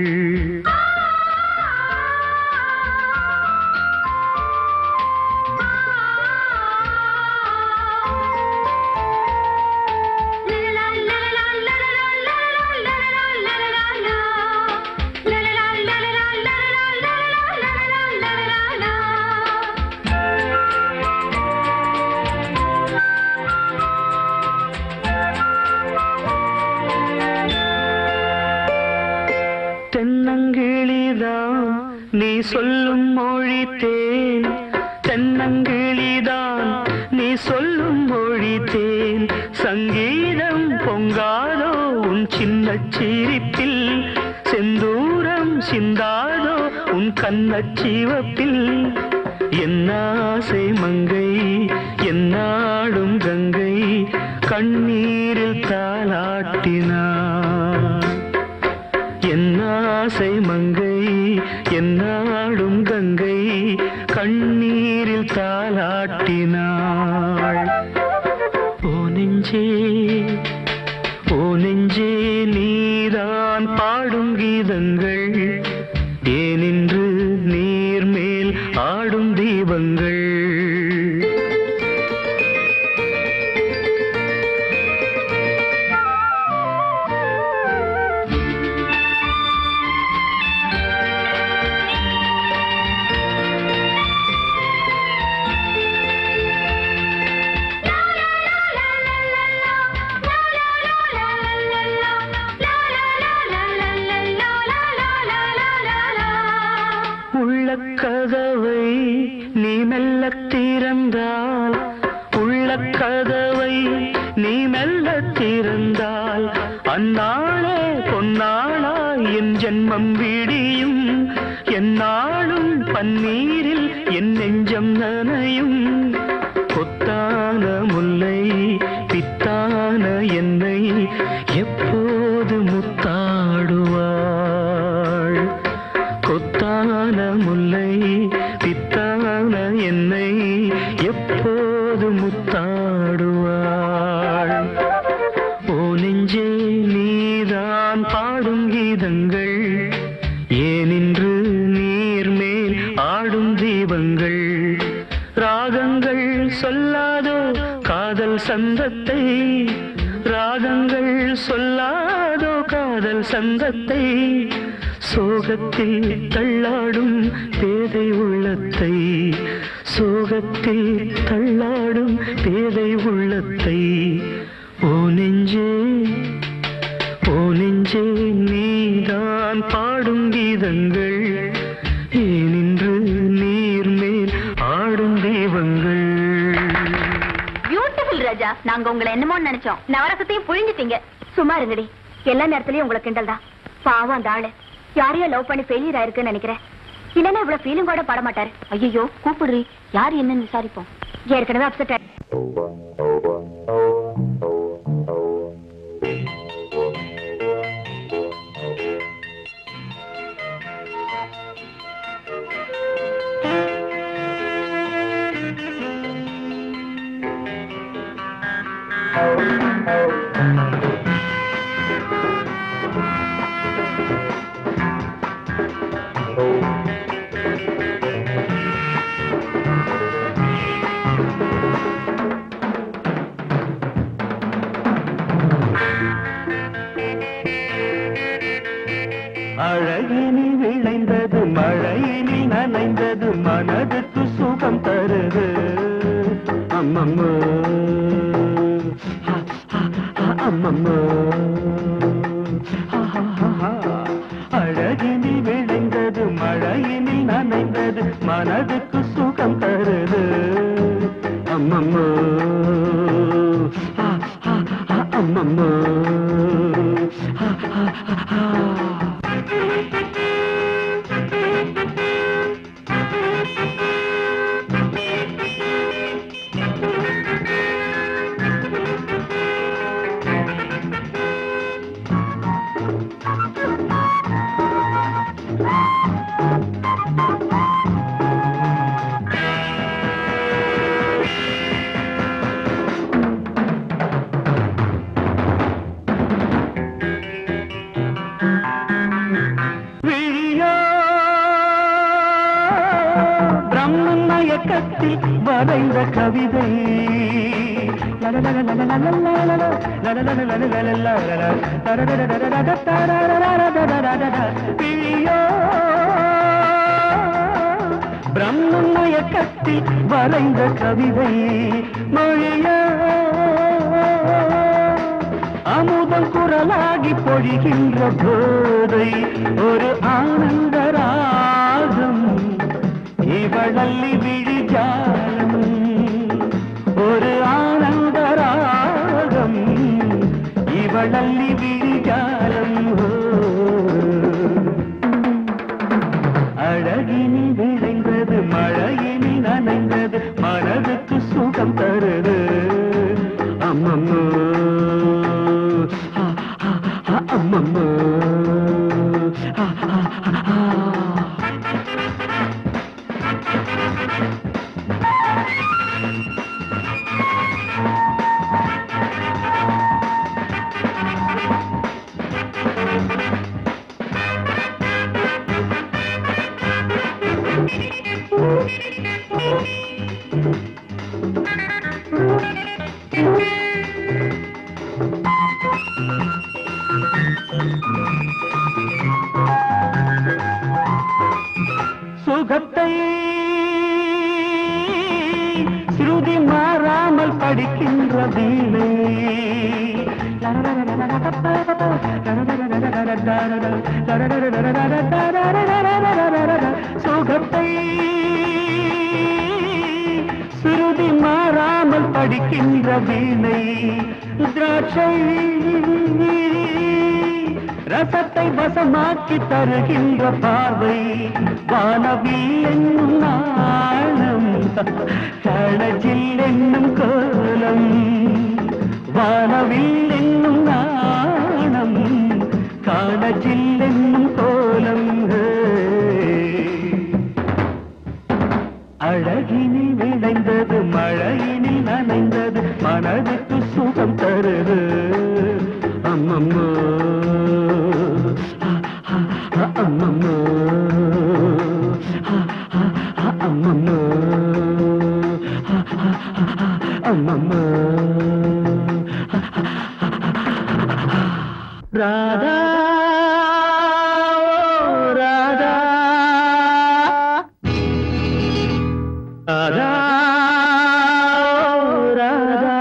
தென்னங்கிளிதான் நீ சொல்லும் மொழி தேன் தென்னங்கிளிதான் நீ சொல்லும் மொழி தேன் சங்கீதம் பொங்காதோ உன் சின்ன சிரிப்பில் செந்தூரம் சிந்தாதோ உன் கண்ணச் சிவப்பில் என்னாசை மங்கை என்னாடும் கங்கை கண்ணீரில் தாளாட்டினான் என்னாசை மங்கை என்னாடும் கங்கை கண்ணீரில் தாளாட்டினாள் ஓ நெஞ்சே ஓ நெஞ்சே நீதான் பாடும் கீதங்கள் ஏனின்று நீர் மேல் ஆடும் தீபங்கள் உள்ளக்கதவை நீ மெல்ல திறந்தால் உள்ளக்கதவை நீ மெல்ல திறந்தால் அந்நாளே பொன்னாளா என் ஜென்மம் விடியும் என்னாலும் பன்னீரில் என் நெஞ்சம் நனையும் கொத்தான முல்லை பித்தான என்னை எப்போது முத்தாடுவாள் கொத்தான முல்லை பித்தான என்னை எப்போது முத்தா சந்தத்தை ராகங்கள் சொல்லாதோ காதல் சந்தத்தை சோகத்தில் தள்ளாடும் பேதை உள்ளத்தை சோகத்தில் தள்ளாடும் பேதை உள்ளத்தை ஓ நெஞ்சே ஓ நெஞ்சே நீதான் பாடும் கீதங்கள் ஏனின்று நீர் மேல் ஆடும் தெய்வங்கள் பியூட்டிஃபுல் ராஜா நாங்க உங்களை என்னமோ நினைச்சோம் நவரசத்தையும் புழிஞ்சிட்டீங்க சும்மா இருங்கடி எல்லா நேரத்துலயும் உங்களை கிண்டல் தான் பாவம் அந்த ஆளு யாரையோ லவ் பண்ணி ஃபெயிலியர் ஆயிருக்குன்னு நினைக்கிறேன் இல்லன்னா இவ்வளவு ஃபீலிங் கூட பட மாட்டாரு ஐயோ கூப்பிடுறி யார் என்னன்னு விசாரிப்போம் ஏற்கனவே அப்செட் அழகினில் விளைந்தது மழையினில் நனைந்தது மனதுக்கு சுகம் தருது அம்மம்மோ ஹா, ஹா, ஹா, அம்மம்மோ ஹா, ஹா, ஹா, ஹா. அழகினில் விளைந்தது மழையினில் நனைந்தது மனதுக்கு சுகம் தருது அம்மம்மோ ஹா, ஹா, ஹா, அம்மம்மோ ஹா, ஹா, ஹா, ஹா. விழியோ பிரம்மன் மயக்கத்தில் வரைந்த கவிதை விழியோ பிரம்மன் மயக்கத்தில் வரைந்த கவிதை மொழியோ அமுதம் குரலாகி பொழிகின்ற போதை ஒரு ஆனந்த ராகம் இவளல்லி விழிஜாலம் ஒரு ஆனந்த ராகம் இவளல்லி விழிஜாலம் ஓ. அழகினில் விளைந்தது மழையினில் நனைந்தது மனதுக்கு சுகம் தருது அம்மம்மோ ஆ, ஆ, ஆ, அம்மம்மோ ஆ, ஆ, ஆ, ஆ. சுகத்தை ஸ்ருதி மாறாமல் படிக்கின்ற வீணை சுகத்தை ஸ்ருதி மாறாமல் படிக்கின்ற வீணை திராட்சை ரசத்தை வசமாக்கி தருகின்ற பார்வை வானவில் என்னும் நாணம் கடஜில் என்னும் கோலம் வானவில் என்னும் நாணம் காணஜில் என்னும் கோலம் ஹே. அழகினில் விளைந்தது மழையினில் நனைந்தது மனதுக்கு சுகம் தருது அம்மம்மோ ஆ, ஆ, ஆ, அம்மம்மோ ஆ, ஆ, ஆ, அம்மம்மோ ஆ, ஆ, ஆ, ஆ, அம்மம்மோ ராதா ராதா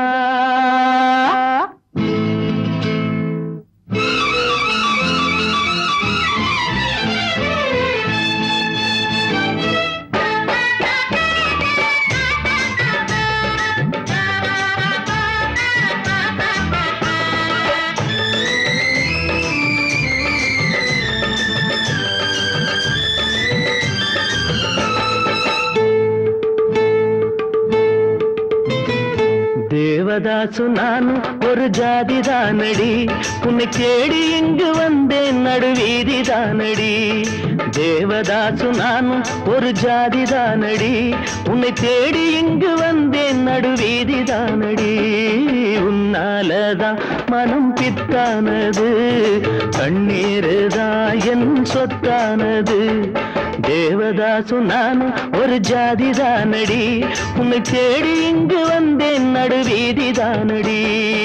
தேவதாசு நானும் ஒரு ஜாதி தானடி உன்னை தேடி இங்கு வந்தேன் நடுவீதி தானடி தேவதாசு நானும் ஒரு ஜாதி தானடி உன்னை தேடி இங்கு வந்தேன் நடுவீதி தானடி உன்னாலதான் மனம் பித்தானது கண்ணீருதான் என் சொத்தானது தேவதாசு நானும் ஒரு ஜாதி தானடி உன்னை தேடி இங்கு வந்தேன் நடுவீதி தானடி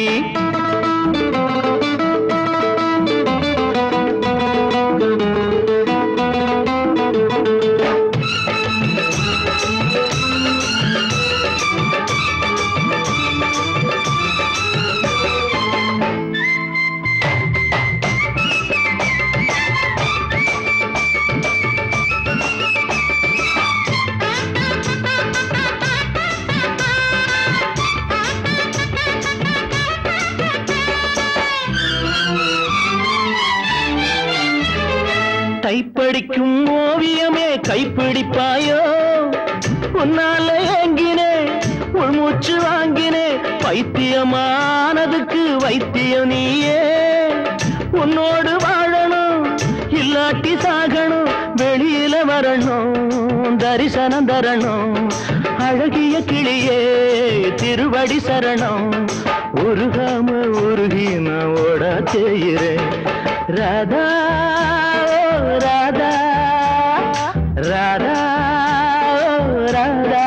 கைப்படிக்கும் ஓவியமே கைப்பிடிப்பாயோ உன்னால ஏங்கினே உள்மூச்சு வாங்கினே பைத்தியமானதுக்கு வைத்தியம் நீயே உன்னோடு வாழணும் இல்லாட்டி சாகணும் வெளியில வரணும் தரிசனம் தரணும் அழகிய கிளியே திருவடி சரணம் உருகாம உருகி நான் ஓட செய்கிறேன் ராதா ஓ ராதா ராதா ஓ ராதா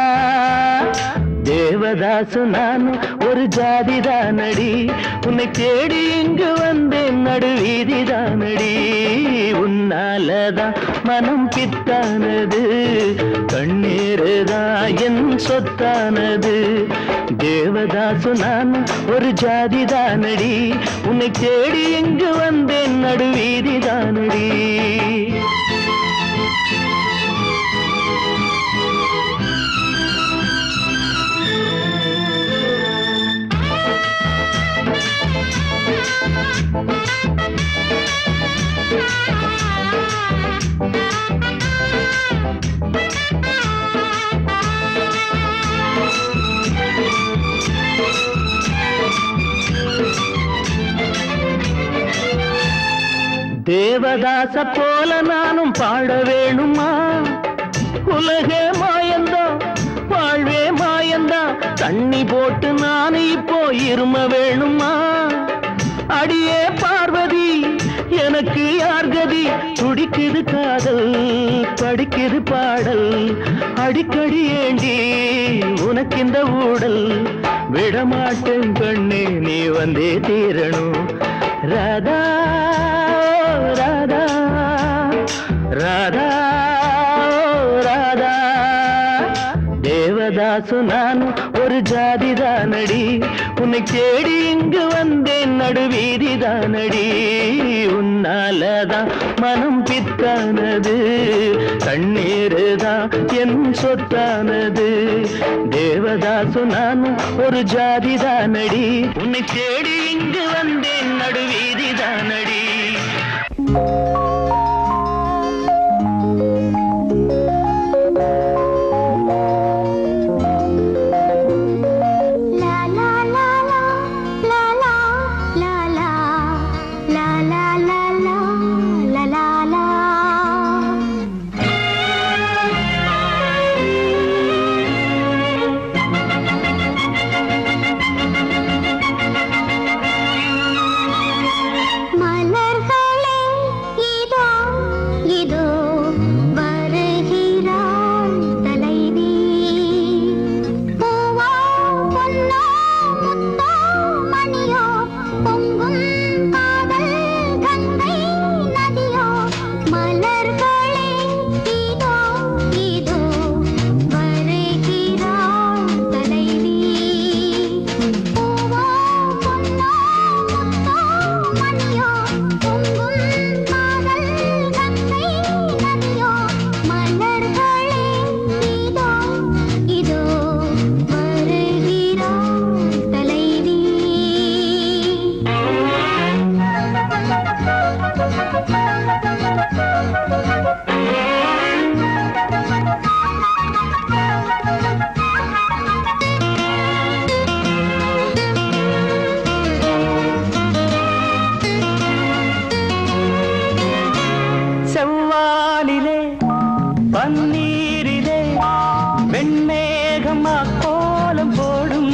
தேவதாசு நானும் ஒரு ஜாதி தானடி உன்னை தேடி இங்கு வந்தேன் நடுவீதி தானடி உன்னாலதான் மனம் பித்தானது கண்ணீருதான் என் சொத்தானது தேவதாசு நானும் ஒரு ஜாதி தானடி உன்னை தேடி இங்கு வந்தேன் நடுவீதி தானடி தேவதாச போல நானும் பாட வேணுமா உலகே மாயந்தா வாழ்வே மாயந்தா தண்ணி போட்டு நான் இப்போ இரும வேணுமா அடியே பார்வதி எனக்கு யார் கதி துடிக்குது காதல் படிக்குது பாடல் அடிக்கடி ஏண்டி உனக்கு இந்த ஊடல் விடமாட்டேன் கண்ணே நீ வந்தே தீரணும் ராதா ராதா ராதா ராதா தேவதாசு நான் ஒரு ஜாதி தானடி உன்னை தேடி இங்கு வந்தேன் நடுவீதி தானடி உன்னாலதான் மனம் பித்தானது கண்ணீருதான் என் சொத்தானது தேவதாசு நான் ஒரு ஜாதி தானடி உன்னை தேடி இங்கு வந்தேன் நடுவீதி தானடி லா லா லா லா லா லா லா லா லா லா லா லா லா லா மலர்களே பன்னீரிலே வெண்மேகம் கோலம் போடும்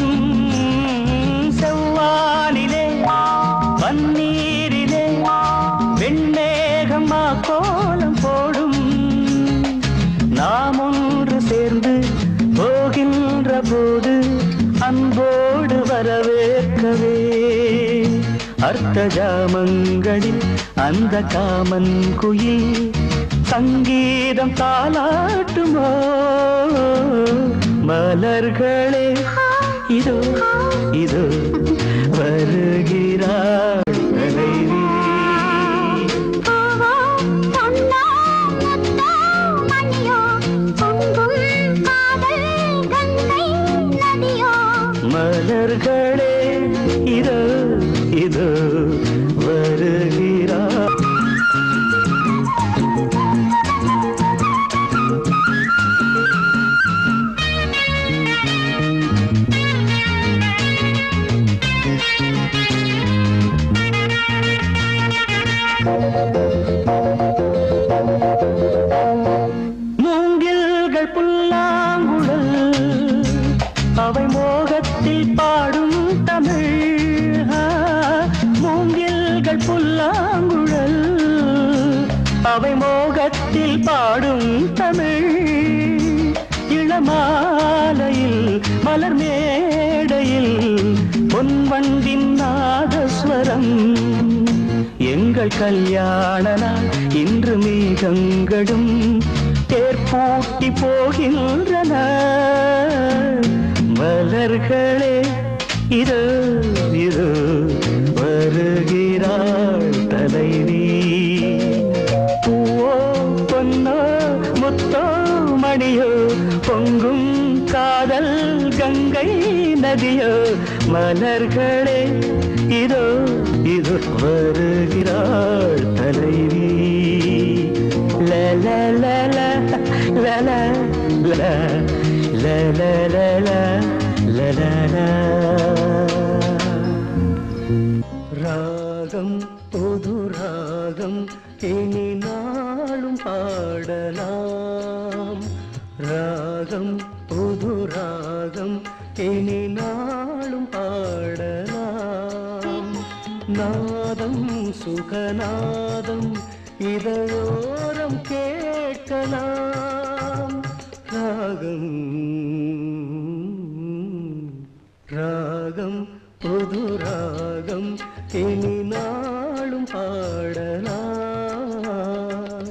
செவ்வானிலே பன்னீரிலே வெண்மேகம் கோலம் போடும் நாம் ஒன்று சேர்ந்து போகின்ற போது அன்போடு வரவேற்கவே அர்த்த ஜாமங்களில் அந்த காமன் குயில் சங்கீதம் தாலாட்டுமோ மலர்களே இதோ இதோ வருகிறாள் தலைவி பூவோ பொன்னோ முத்தோ மணியோ பொங்கும் காதல் கங்கை நதியோ மலர்களே இதோ இதோ வருகிறார் மூங்கில்கள் புல்லாங்குழல் அவை மோகத்தில் பாடும் தமிழ் ஆ, மூங்கில்கள் புல்லாங்குழல் அவை மோகத்தில் பாடும் தமிழ் இளமாலையில் மலர் மேடையில் பொன்வண்டின் நாதஸ்வரம் எங்கள் கல்யாண நாள் இன்று மேகங்களும் தேர்ப்பூட்டி போகின்றன மலர்களே இது இது வருகிறாள் தலைவி பூவோ பொன்னோ முத்தோ மணியோ பொங்கும் காதல் கங்கை நதியோ மலர்களே இதோ இது வருகிறாள் தலைவி லல லல லல லல லல லல லல ராகம் புது ராகம் இனி நாளும் பாடலாம் ராகம் புது ராகம் இனி நாளும் பாடலாம் நாதம் சுகநாதம் இதழோரம் கேட்கலாம் ராகம் ராகம் புது ராகம் இனி நாளும் பாடலாம்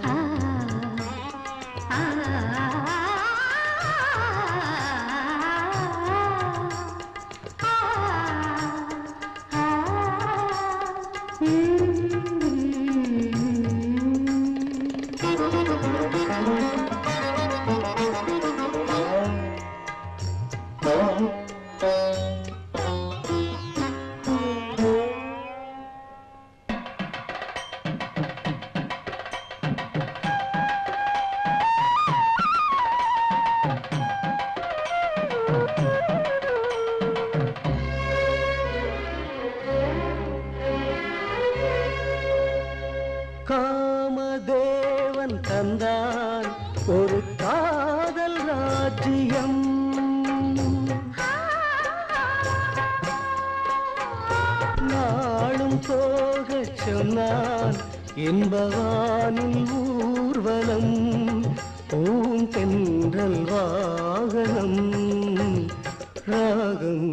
காமதேவன் தந்தான் ஒரு காதல் ராஜ்யம் நாளும் போகச் சொன்னான் என்பவானில் ஊர்வலம் பூந்தென்றல் வாகனம் ராகம்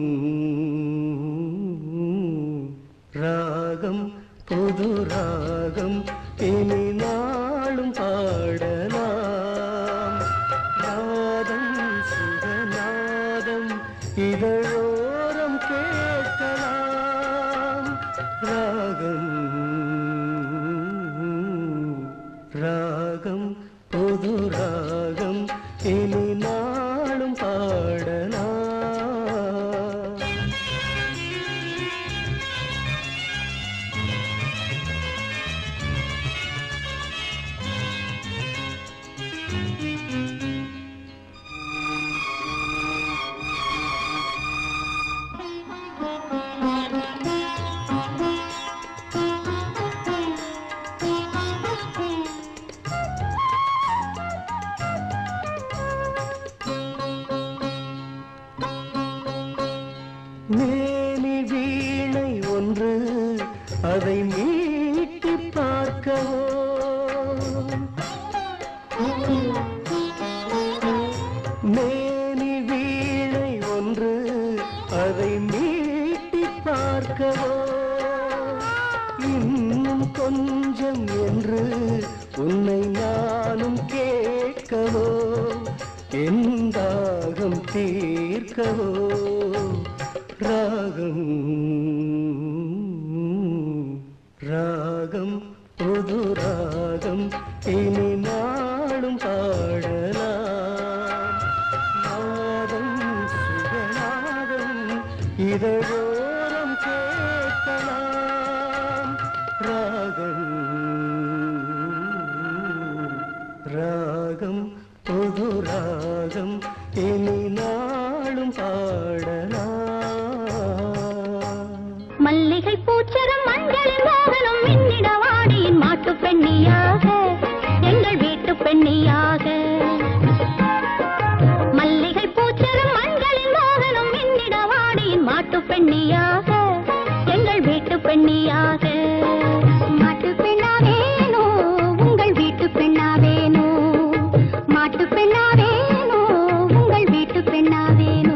ராகம் புது ராகம் இனி நாளும் பாடலாம் நாதம் சுகநாதம் இதழோரம் கேட்கலாம் ராகம் ராகம் புது ராகம் அதை மீட்டி பார்க்கவோ மேனி வீணை ஒன்று அதை மீட்டி பார்க்கவோ இன்னும் கொஞ்சம் என்று உன்னை நானும் கேட்கவோ என் தாகம் தீர்க்கவோ ராகம் ராகம் புது ராகம் இனி நாளும் பாடலாம் நாதம் சுகநாதம் இதழோரம் கேட்கலாம் ராகம் ராகம் புது ராகம் இனி நாளும் பாடலாம் மல்லிகை பூச்சரம் மஞ்சளின் மோகனம் மின்னிட வாடியின் மாட்டு பெண்ணியாக எங்கள் வீட்டு பெண்ணியாக மல்லிகை பூச்சரம் மஞ்சளின் மோகனம் மின்னிட வாடியின் மாட்டு பெண்ணியாக எங்கள் வீட்டு பெண்ணியாக மாட்டு பெண்ணாவேனோ உங்கள் வீட்டு பெண்ணாவேனோ மாட்டு பெண்ணாவேனோ உங்கள் வீட்டு பெண்ணாவேனோ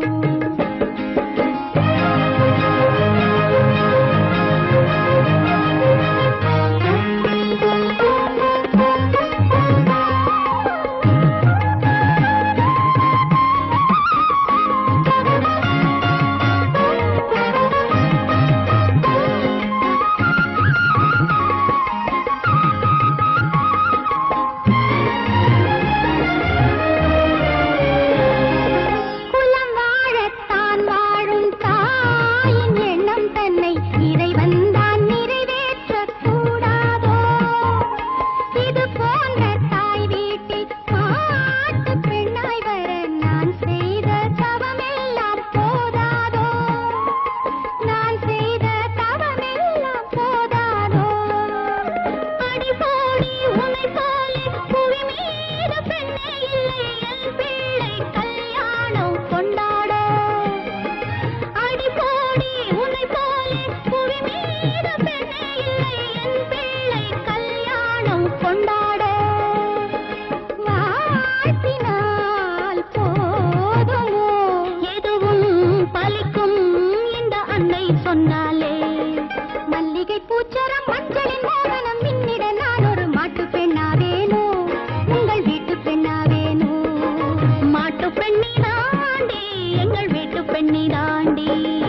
குலம் வாழத்தான் வாழும் தாயின் எண்ணம் தன்னை இறைவன் தான் நிறைவேற்றக் கூடாதோ இது போன்ற தாய் வீட்டில் மாட்டு பெண்ணாய் வர நான் செய்த தவமெல்லாம் போதாதோ நான் செய்த தவமெல்லாம் போதாதோ அடிபோடி உன்னை போலே புவி மீது பெண்ணே இல்லை என் பிள்ளை கல்யாணம் கொண்டாட அடிபோடி உன்னை போலே புவி மீது பெண்ணே இல்லை என் பிள்ளை கல்யாணம் கொண்டாட வாழ்த்தினால் போதுமோ எதுவும் பலிக்கும் இந்த அன்னை சொன்னாலே மல்லிகை பூச்சரம் மஞ்சளின் மோகனம் மின்னிட நான் ஒரு மாட்டு பெண்ணாவேனோ உங்கள் வீட்டு பெண்ணாவேனோ மாட்டு பெண்ணி தாண்டி எங்கள் வீட்டு பெண்ணி தாண்டி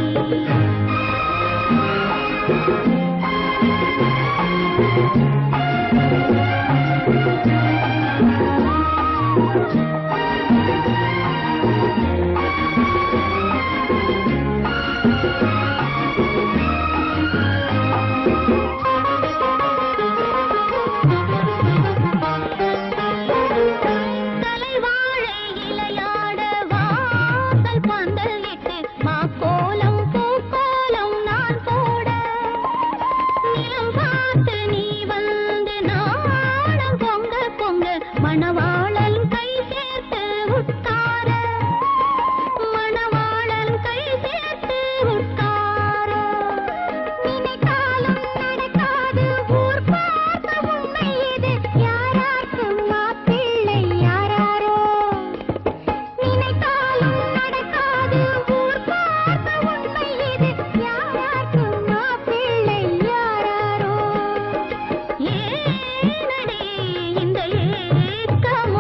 தலைவாழை இலையாட வாசல் பந்தல் இட்டு மாக்கோலம் பூக்கோலம் நான் போட நிலம் பார்த்து நீ வந்து நாடம் பொங்க பொங்க மணவாளன் கை சேர்த்து உட்கார மணவாளன் கை சேர்த்து உட்கார நினைத்தாலும் நடக்காது ஊர் பார்த்த உண்மை இது யாராக்கும் மாப்பிள்ளை யாராரோ நினைத்தாலும் நடக்காது ஊர் பார்த்த உண்மை இது யாராக்கும் மாப்பிள்ளை யாராரோ ஏனடி இந்த ஏக்கம்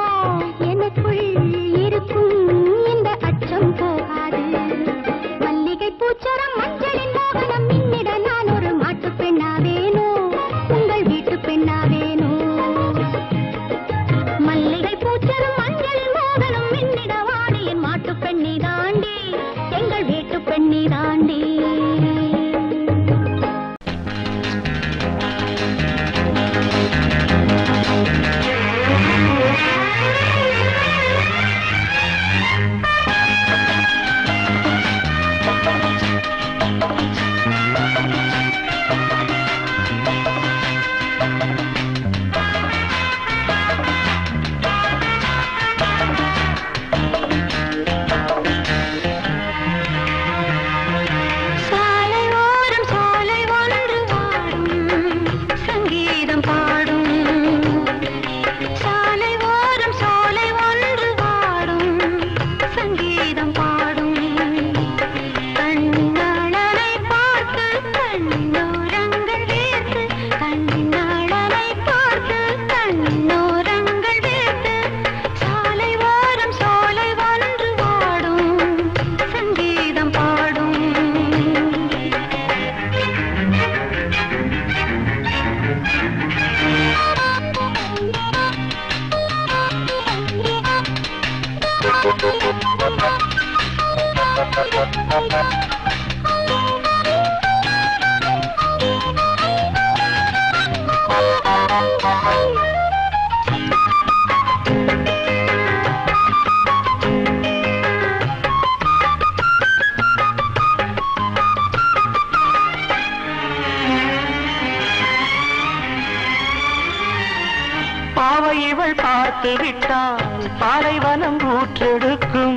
பாவை இவள் பார்த்து விட்டால் பாலைவனம் ஊற்றெடுக்கும்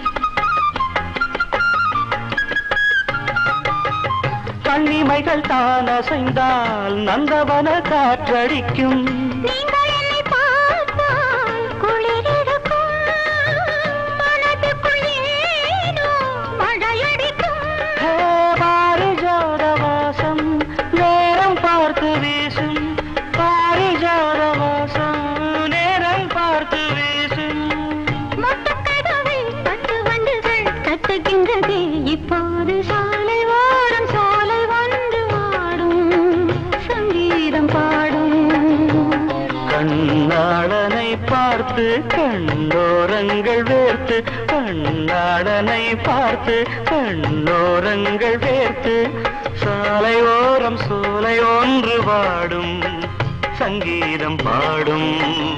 கண்ணிமைகள் தான் அசைந்தால் நந்தவன காற்றடிக்கும் நீங்கள் என்னை பார்த்தால் குளிரெடுக்கும். மனதுக்குள் ஏனோ மழையடிக்கும். ஹே, பாரிஜாத வாசம் நேரம் பார்த்து வீசும் பாரிஜாத வாசம் நேரம் பார்த்து வீசும் மொட்டுக் கதவில் பட்டு வண்டுகள் தட்டுகின்றதே. இப்போது சாலை ஓரம் சோலை ஒன்று ஆடும். சங்கீதம் பாடும் கண்ணாளனை பார்த்து கண்ணோரங்கள் வேர்த்து கண்ணாளனை பார்த்து கண்ணோரங்கள் வேர்த்து சாலை ஓரம் சோலை ஒன்று பாடும் சங்கீதம் பாடும்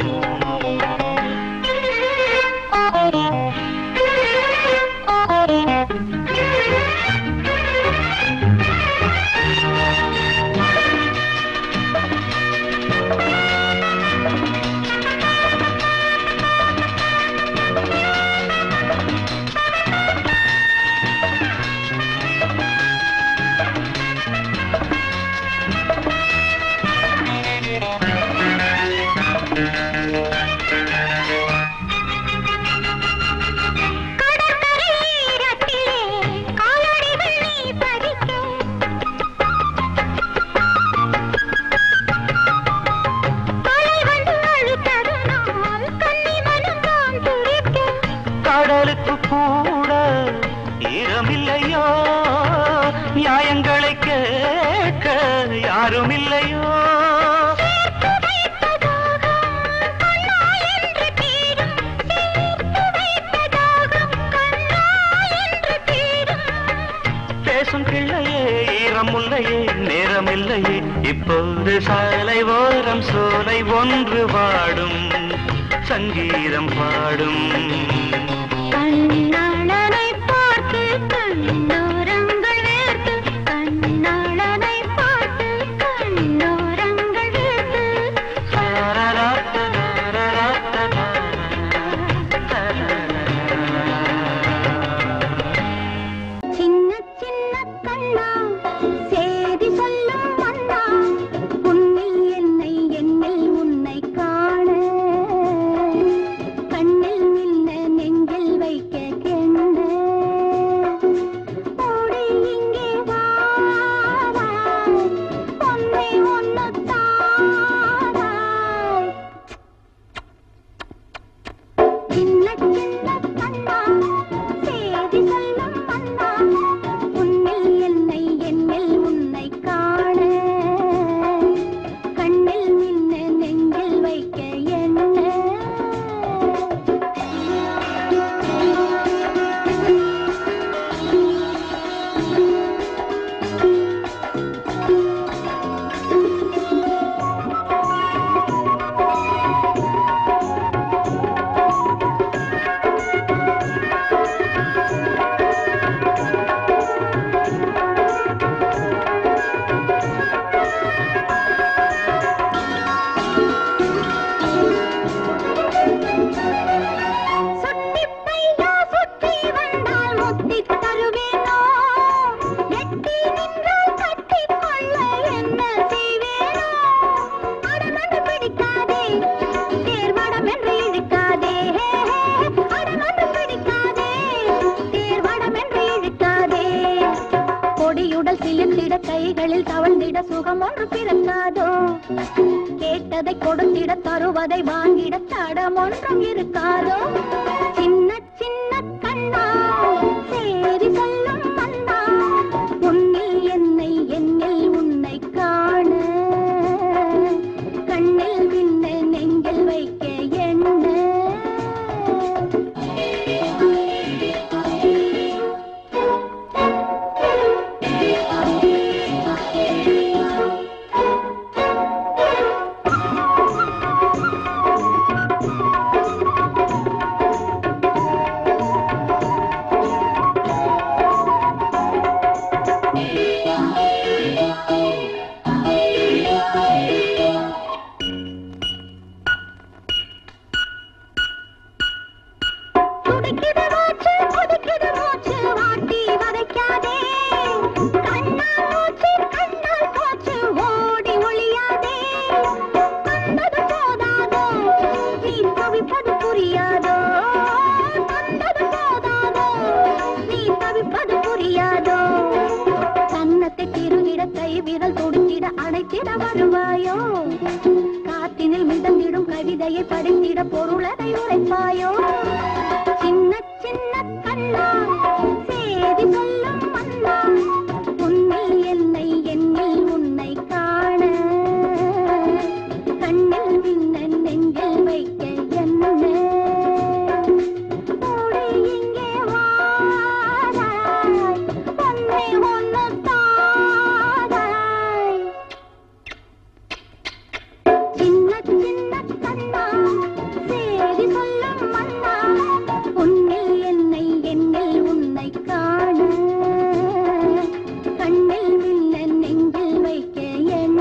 கடற்கரையீரத்திலே காலடிகள் நீ பதிக்க தலை வந்து அழுத்ததனால் கன்னி மனம் தான் துடிக்க கடலுக்கு கூட ஈரமில்லையோ நியாயங்களை கேட்க யாரும் இல்லையோ பேசும் கிள்ளையே ஈரமுல்லையே நேரமில்லையே இப்போது சாலை ஓரம் சோலை ஒன்று பாடும் சங்கீதம் பாடும் கண்ணாளனை பார்த்து கண்ணோரங்கள் வேர்த்து கண்ணாளனை பார்த்து கண்ணோரங்கள் வேர்த்து சின்ன சின்ன கண்ணா சேதி சொல்லும் மன்னா உன்னில் என்னை என்னில் உன்னை காண கண்ணில் மின்ன நெஞ்சில் வைக்க கெண்ண ஓடி இங்கே வா வா, உன்னை ஒன்னு தாராய் சின்ன சின்ன கண்ணா சேதி சொல்லும் மன்னா உன்னில் என்னை என்னில் உன்னை காண கண்ணில் மின்ன நெஞ்சில் வைக்க என்ன சுட்டி பையா சுற்றி வந்தால் முத்தி தருவேனோ எட்டி நின்றால் கட்டிக் கொள்ள என்ன செய்வேனோ அடமன்று பிடிக்காதே தேர்வடம் என்று இழுக்காதே அடமன்று பிடிக்காதே தேர்வடம் என்று இழுக்காதே கொடியுடல் சிலிர்ந்திட கைகளில் தவழ்ந்திட சுகம் ஒன்று பிறக்காதோ கேட்டதை கொடுத்திட தருவதை வாங்கிட தடம் ஒன்றும் இருக்காதோ சின்ன சின்ன கண்ணா சேரி சொல்லும் மன்னா உன்னில் என்னை என்னில் உன்னை காண கண்ணில் மின்ன நெஞ்சில் வைக்க என்ன துடிக்குது மூச்சு கொதிக்குது மூச்சு வாட்டி வதைக்காதே கண்ணால் மூச்சு கண்ணால் போச்சு ஓடி ஒளியாதே தந்தது போதாதோ நீ தவிப்பது புரியாதோ தந்தது போதாதோ நீ தவிப்பது புரியாதோ கன்னத்தை திருவிட கை விரல் துடித்திட அணைத்திட வருவாயோ காற்றினில் மிதந்திடும் கவிதையை படித்திட பொருளதை உரைப்பாயோ சின்ன சின்ன கண்ணா சேதி சொல்லும் மன்னா உன்னில் என்னை என்னில் உன்னை காண கண்ணில் மின்னல் நெஞ்சில் வைக்க என்ன ஓடி இங்கே வாராய் ஒன்னே ஒன்னு தாராய் சின்ன சின்ன கண்ணா சேதி சொல்லும் மன்னா உன்னில் என்னை என்னில் உன்னை காண கண்ணில் மின்னல் நெஞ்சில் வைக்க என்ன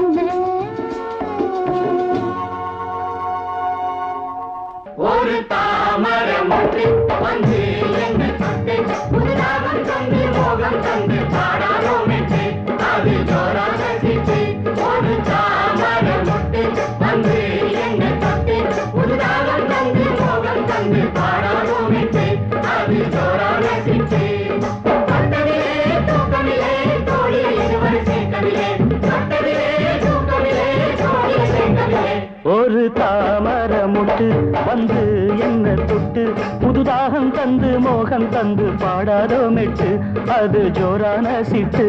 ஒரு தாமரம் ஒன்று வந்து என்ன தொட்டு புதுதாகம் தந்து மோகம் தந்து பாடாரோ மெட்டு அது ஜோரா ரசித்து ஒரு தாமரம் ஒன்று வந்து என்ன தொட்டு புதுதாகம் தந்து மோகம் தந்து பாடாரோ மெட்டு அது ஜோரா ரசித்து தொட்டதிலே தூக்கமில்லை தோழில் இருவர் சேர்க்கவில்லை தொட்டதிலே தூக்கமில்லை தோழில் சேர்க்கவில்லை ஒரு தாமர முட்டு வந்து என்ன தொட்டு புதுதாகம் தந்து மோகம் தந்து பாடாதோ மெட்டு அது ஜோரான சிட்டு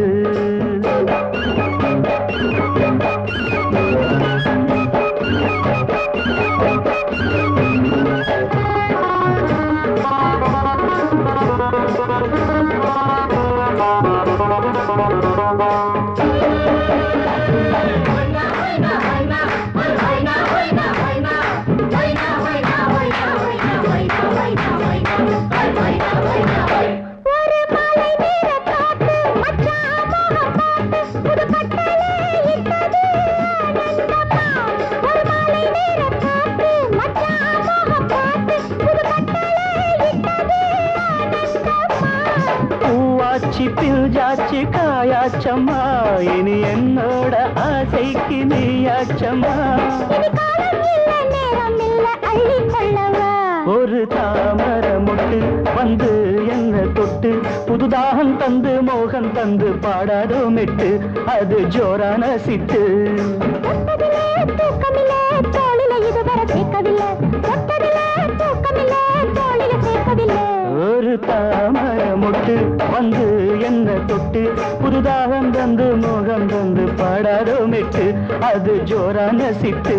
ஒரு மலை நீர காத்து மச்சான் மோகம் பார்த்து புது கட்டளை இட்டது ஆனந்தமா ஒரு மலை நீர காத்து மச்சான் மோகம் பார்த்து புது கட்டளை இட்டது ஆனந்தமா பூவாச்சி பில்ஜாச்சி காயாச்சம்மா இனி என்னோட ஆசைக்கு நீயாச்சம்மா இனி காலம் இல்ல நேரம் இல்ல அள்ளி கொள்ளவா ஒரு தாமர முட்டு வந்து என்ன தொட்டு புதுதாகம் தந்து மோகம் தந்து பாடாதோ மெட்டு அது ஜோரான சிட்டு தொட்டதிலே தூக்கமில்லை தோளில இதுவரை சேர்க்கவில்லை தொட்டதிலே தூக்கமில்லை தோளில சேர்க்கவில்லை ஒரு தாமர முட்டு வந்து என்ன தொட்டு புதுதாகம் தந்து மோகம் தந்து பாடாதோ மெட்டு அது ஜோரான சிட்டு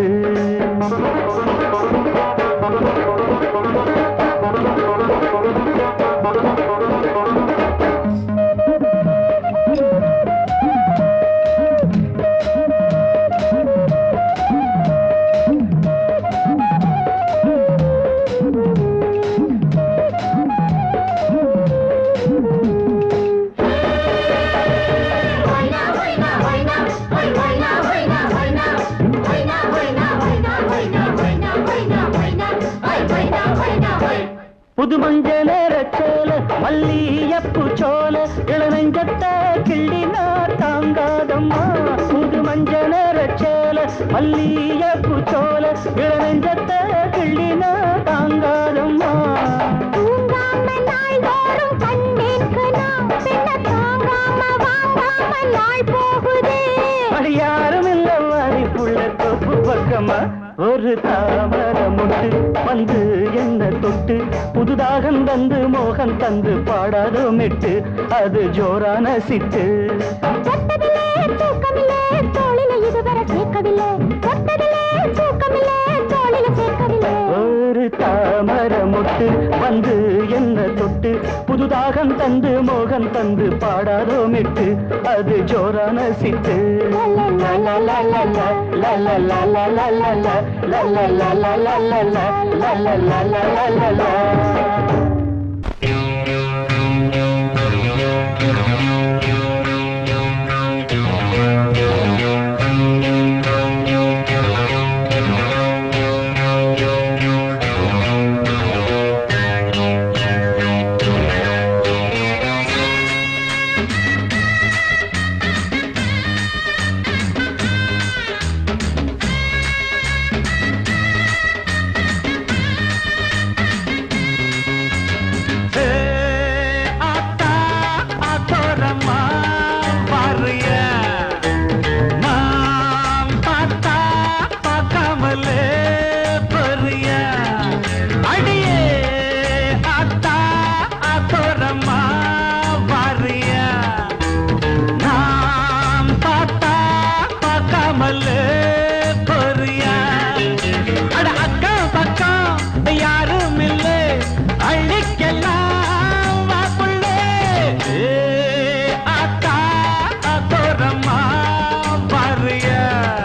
புது மஞ்ச நேரச்சோல மல்லியப்பு சோல இளநெஞ்சத்த கிள்ளினா தாங்காதம்மா புது மஞ்ச நேரச்சோல மல்லியப்பு சோல இளநெஞ்சத்த கிள்ளினா தாங்காதம்மா தூங்காம நாள்தோறும் கண்டேற்கு நான் பெண்ண தாங்காம வாங்காம நாள் போகுதே அது யாரும் இல்ல வாரிப்புள்ள தொப்பு பக்கமா ஒரு தாமர முட்டு வந்து என்ன தொட்டு புதுதாகம் தந்து மோகம் தந்து பாடாதோ மெட்டு அது ஜோரான சிட்டு தொட்டதிலே தூக்கமில்லை தோளில இதுவரை சேர்க்கவில்லை தொட்டதிலே தூக்கமில்லை தோளில சேர்க்கவில்லை ஒரு தாமர முட்டு வந்து என்ன தொட்டு புதுதாகம் தந்து மோகம் தந்து பாடாதோ மெட்டு அது ஜோரான சிட்டு ஆ அடியே அத்தா அத்தோரம்மா வாரியா நாம் பார்த்தா பார்க்காமல் பொறியா அட அக்கா பக்கம் யாரும் இல்லை அள்ளிக்கெல்லாம் வா புள்ளே ஏ, அத்தா அத்தோரம்மா வாரியா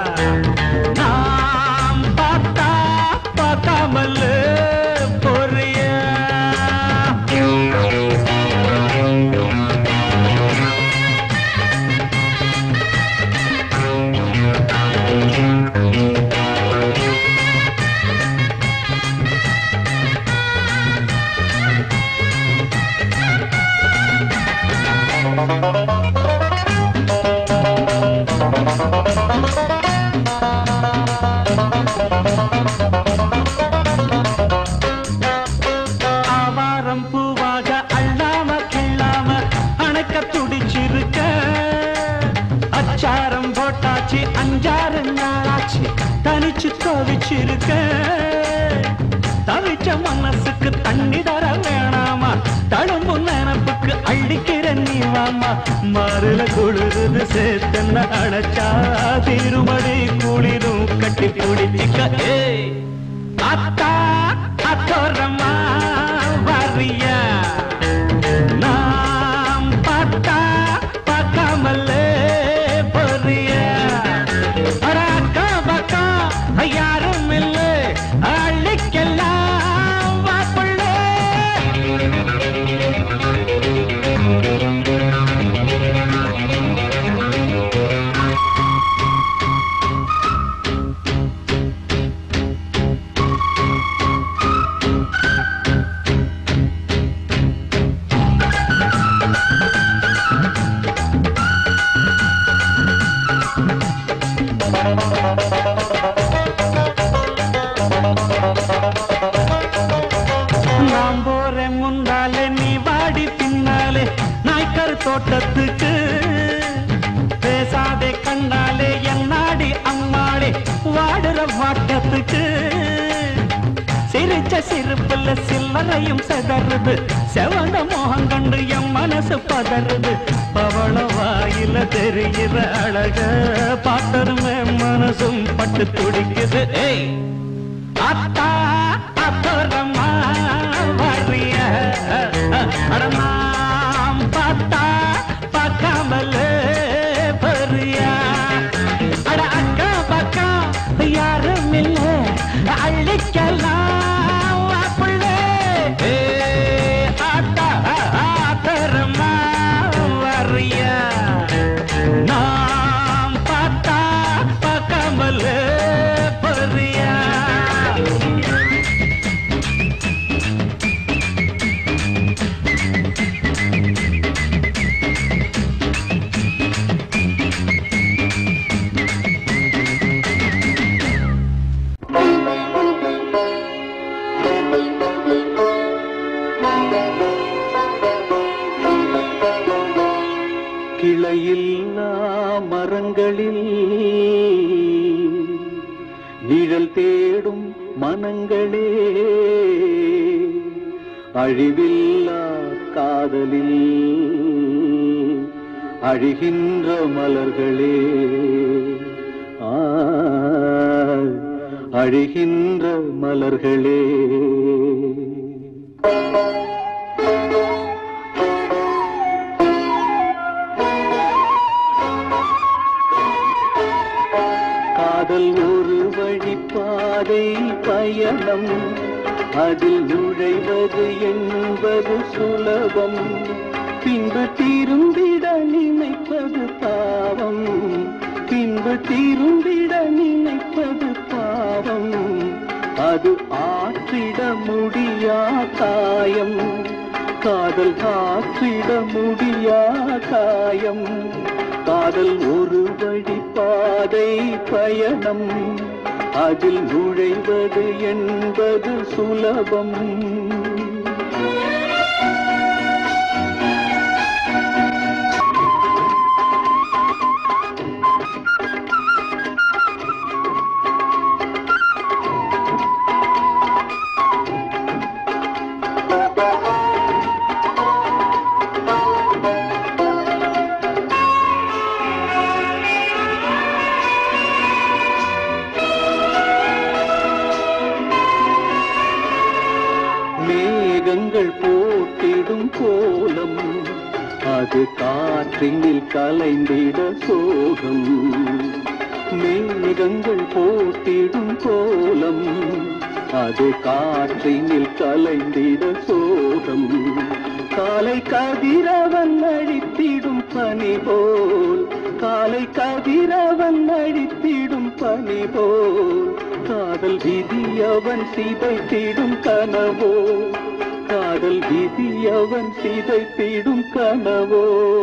நாம் பார்த்தா பார்க்காமல் பொறியா ஆவாரம் பூவாக அள்ளாம கிள்ளாம அணைக்க துடிச்சிருக்க அச்சாரம் போட்டாச்சு அஞ்சாறு நாளாச்சு தனிச்சு தவிச்சிருக்க தவிச்ச மனசுக்கு தண்ணி தர வேணாமா தழும்பு நினப்புக்கு அள்ளிக்கிற நீ வாமா மாறுல குளிருது சேர்த்தன்ன அடைச்சா திருமடி குளிரும் கட்டி பிடிச்சிக்க ஏய் அத்தா அத்தோரமா வரியா நாம் பார்த்தா பார்க்காமல் பொறியா அட அக்கா பக்கம் யாரும் இல்லை அள்ளிக்கெல்லாம் வா புள்ளே நான் போறேன் முன்னாலே நீ வாடி பின்னாலே நாய்க்கர் தோட்டத்துக்கு பேசாதே கண்ணாலே என்னாடி அம்மாளே வாடுற வாட்டத்துக்கு சிரிச்ச சிரிப்புல சில்லறையும் செதறுது செவந்த மோகம் கண்டு என் மனசு பதறுது பவள வாயில தெரிகிற அழக பார்த்தருமே மனசும் பட்டு துடிக்குது ஏய் அத்தா அத்தோரமா வரிய அடமாம் பார்த்தா பார்க்காமல் பெரியா அட அக்கா பக்கம் யாரும் இல்ல அள்ளிக்கலாம் வா புள்ளே. ஏ, ஆத்தா, ஆத்தரமா வரியா நாம் பார்த்தா பார்க்காமல் பெரியா கிளையில்லா மரங்களில் நிழல் தேடும் மனங்களே அழிவில்லா காதலில் அழிகின்ற மலர்களே ஆ, அழிகின்ற மலர்களே காதல் ஒரு வழிப்பாதை பயணம் அதில் நுழைவது என்பது சுலபம் பின்பு திரும்பிட நினைப்பது பாவம் பின்பு திரும்பிட நினைப்பது பாவம் அது ஆற்றிட முடியா காயம் காதல் ஆற்றிட முடியா காயம் காதல் ஒரு வழி பாதை பயணம் அதில் நுழைவது என்பது சுலபம் மேகங்கள் போட்டிடும் கோலம் அது காற்றினில் கலைந்திட சோகம் மேகங்கள் போட்டிடும் கோலம் அது காற்றினில் கலைந்திட சோகம் காலை கதிரவன் அழித்திடும் பனி போல் காலை கதிரவன் அழித்திடும் பனி போல் காதல் விதி அவன் சிதைத்திடும் கனவோ காதல் விதி அவன் சிதைத்திடும் கனவோ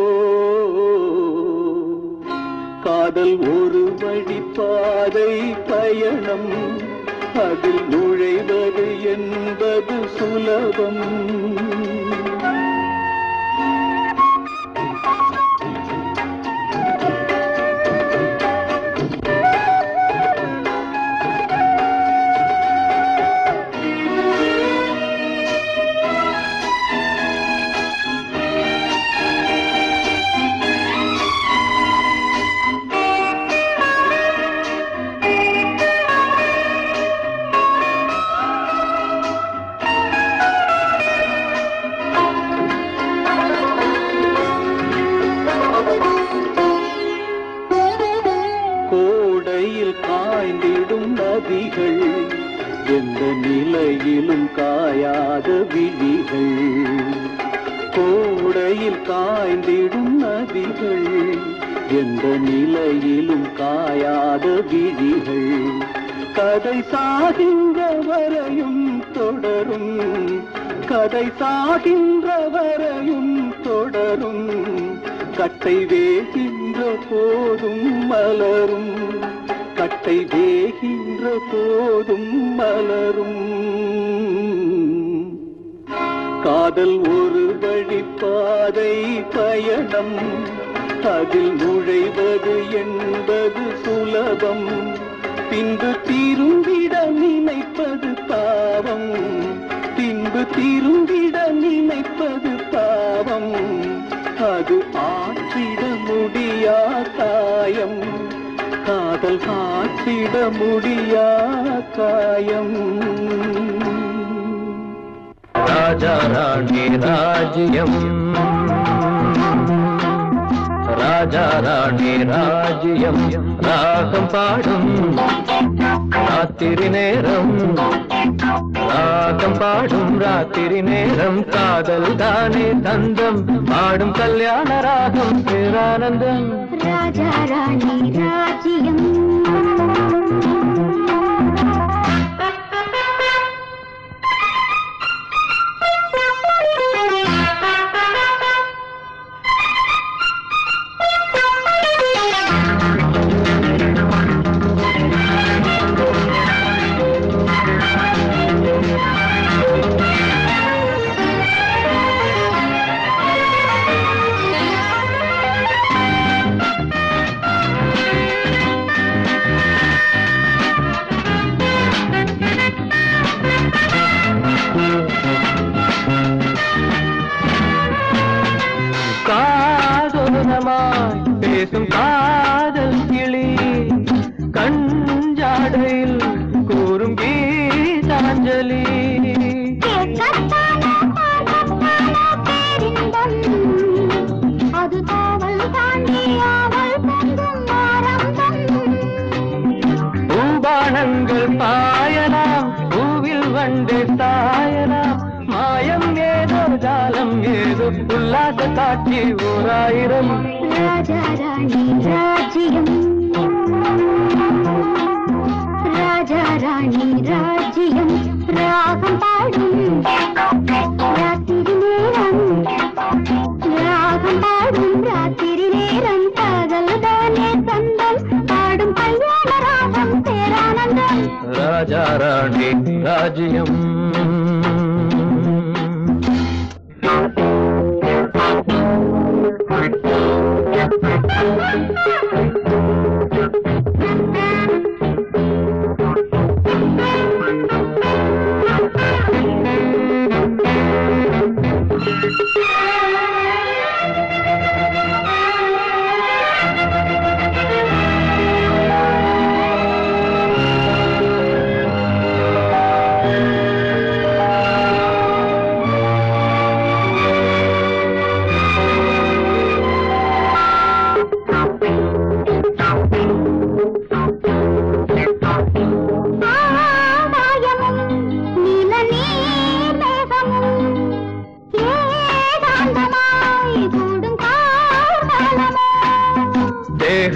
காதல் ஒரு வழி பாதை பயணம் அதில் நுழைவது என்பது சுலபம் கோடையில் காய்ந்திடும் நதிகள் எந்த நிலையிலும் காயாத விழிகள் கோடையில் காய்ந்திடும் நதிகள் எந்த நிலையிலும் காயாத விழிகள் கதை சாகின்ற வரையும் தொடரும் கதை சாகின்ற வரையும் தொடரும் கட்டை வேகின்ற போதும் மலரும் கட்டை வேகின்ற போதும் மலரும் காதல் ஒரு வழிப்பாதை பயணம் அதில் நுழைவது என்பது சுலபம் பின்பு திரும்பிட நினைப்பது பாவம் பின்பு திரும்பிட நினைப்பது பாவம் அது ஆற்றிட முடியா காயம் காதல் ஆற்றிட முடியா காயம் ராஜா ராணி ராஜ்யம் ராஜா ராணி ராஜ்யம் ராகம் பாடும் ராத்திரி நேரம் ராகம் பாடும் ராத்திரி நேரம் காதல் தானே தந்தம் பாடும் கல்யாண ராகம் பேரானந்தம் ராஜா ராணி ராஜ்யம் காதோரமாய் பேசும் காதல் கிளி கஞ்சாடையில் கூறும் கீதாஞ்சலி கேட்கத்தானோ பார்க்கத்தானோ பேரின்பம் அது காவல் தாண்டி ஆவல் பொங்கும் ஆரம்பம் பூபானங்கள் பாயலாம் பூவில் வண்டு சாயலாம் மாயம் ஏதோ ஜாலம் ஏதோ உல்லாச காட்சி ஓராயிரம் ராஜா ராணி ராஜ்யம் ராஜா ராணி ராஜ்யம் ராகம் பாடும் ராத்திரி நேரம் ராகம் பாடும் ராத்திரி நேரம் காதல் தானே சொந்தம் பாடும் கல்யாண ராகம் பேரானந்தம் ராஜா ராணி ராஜ்யம்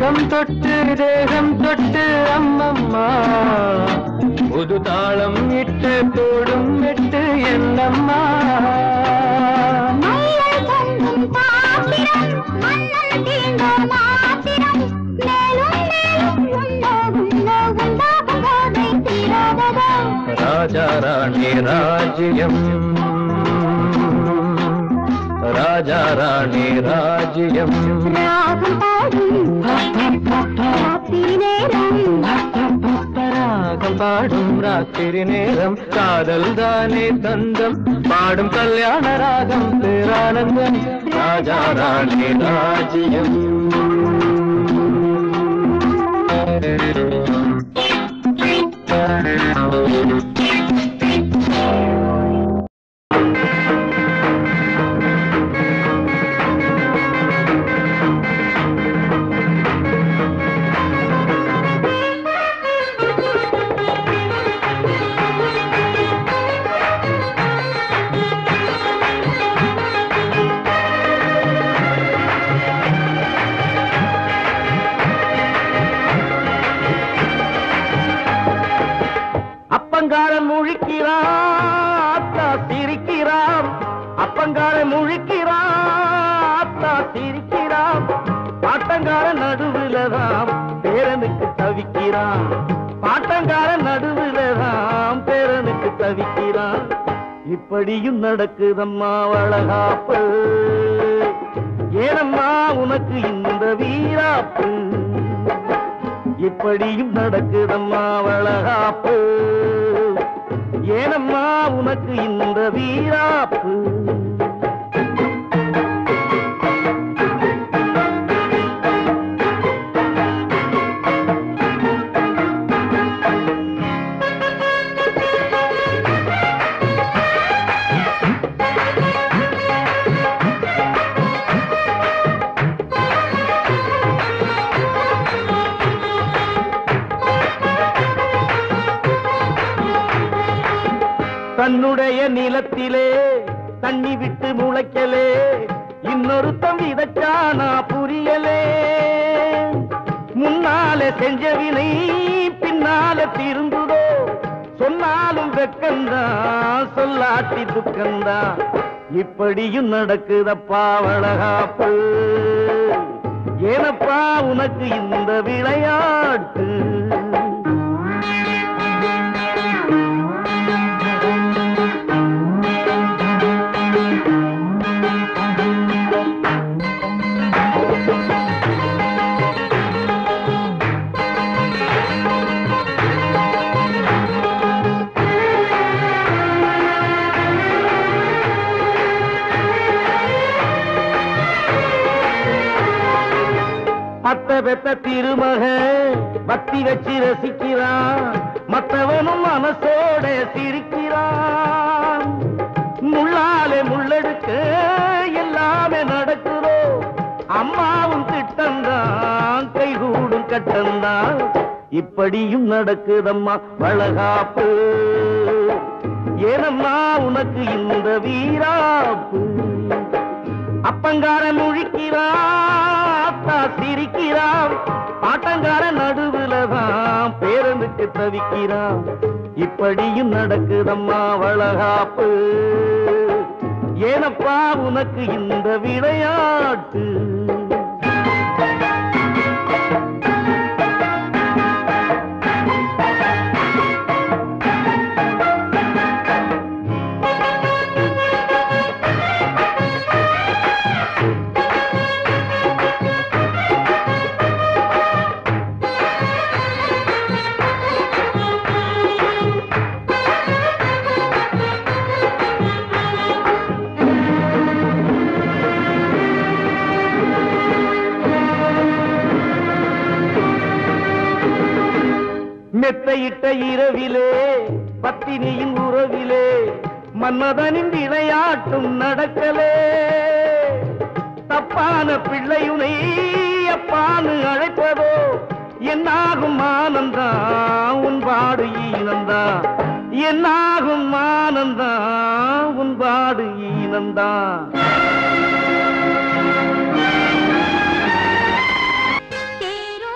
தேகம் தொட்டு தேகம் தொட்டு அம்மம்மா புது தாளம் இட்டு போடும் எட்டு என்னம்மா மையல் பொங்கும் பாத்திரம் மன்னன் தீண்டும் மாத்திரம் மேலும் மேலும் உன்னோகும் நோகும் தாபம் போதை தீராததோ ராஜா ராணி ராஜ்யம் ராஜா ராணி ராஜ்யம் ராகம் பாடும் ராத்திரி நேரம் ராகம் பாடும் ராத்திரி நேரம் காதல் தானே தந்தம் பாடும் கல்யாண ராகம் பேரானந்தம் ராஜா ராணி ராஜ்யம் அப்பங்காரன் முழிக்கிறான் அத்தா சிரிக்கிறான் அப்பங்காரன் முழிக்கிறான் அத்தா சிரிக்கிறான் பாட்டங்காரன் நடுவுல தான் பேரனுக்கு தவிக்கிறான் பாட்டங்காரன் நடுவுல தான் பேரனுக்கு தவிக்கிறான் இப்படியும் நடக்குதம்மா வளகாப்பு ஏனம்மா உனக்கு இந்த வீராப்பு இப்படியும் நடக்குதம்மா வளகாப்பு ஏனம்மா உனக்கு இந்த வீராப்பு தன்னுடைய நிலத்திலே தண்ணி விட்டு முளைக்கலே இன்னொருத்தம் விதைச்சானா புரியலே முன்னால செஞ்சவினை பின்னால திரும்புதோ சொன்னாலும் வெக்கந்தான் சொல்லாட்டி துக்கந்தான் இப்படியும் நடக்குதப்பா வளகாப்பு ஏனப்பா உனக்கு இந்த விளையாட்டு அத்த பெத்த திருமக பக்தி வச்சு ரசிக்கிறான் மத்தவனும் மனசோட சிரிக்கிறான் முள்ளாலே முள்ளெடுக்க எல்லாமே நடக்குதோ அம்மாவும் திட்டந்தான் கைகூடும் கட்டந்தான் இப்படியும் நடக்குதம்மா வளகாப்பு ஏனம்மா உனக்கு இந்த வீராப்பு அப்பங்காரன் முழிக்கிறான் அத்தா சிரிக்கிறான் பாட்டங்காரன் நடுவுல தான் பேரனுக்கு தவிக்கிறான் இப்படியும் நடக்குதம்மா வளகாப்பு ஏனப்பா உனக்கு இந்த விளையாட்டு மெத்தையிட்ட இரவிலே பத்தினியின் உறவிலே மன்மதனின் விளையாட்டும் நடக்கலே தப்பான பிள்ளையுனை அப்பான்னு அழைப்பதோ என்னாகும் ஆனந்தா உன் பாடு ஈனந்தா என்னாகும் ஆனந்தா உன் பாடு ஈனந்தா தேரோ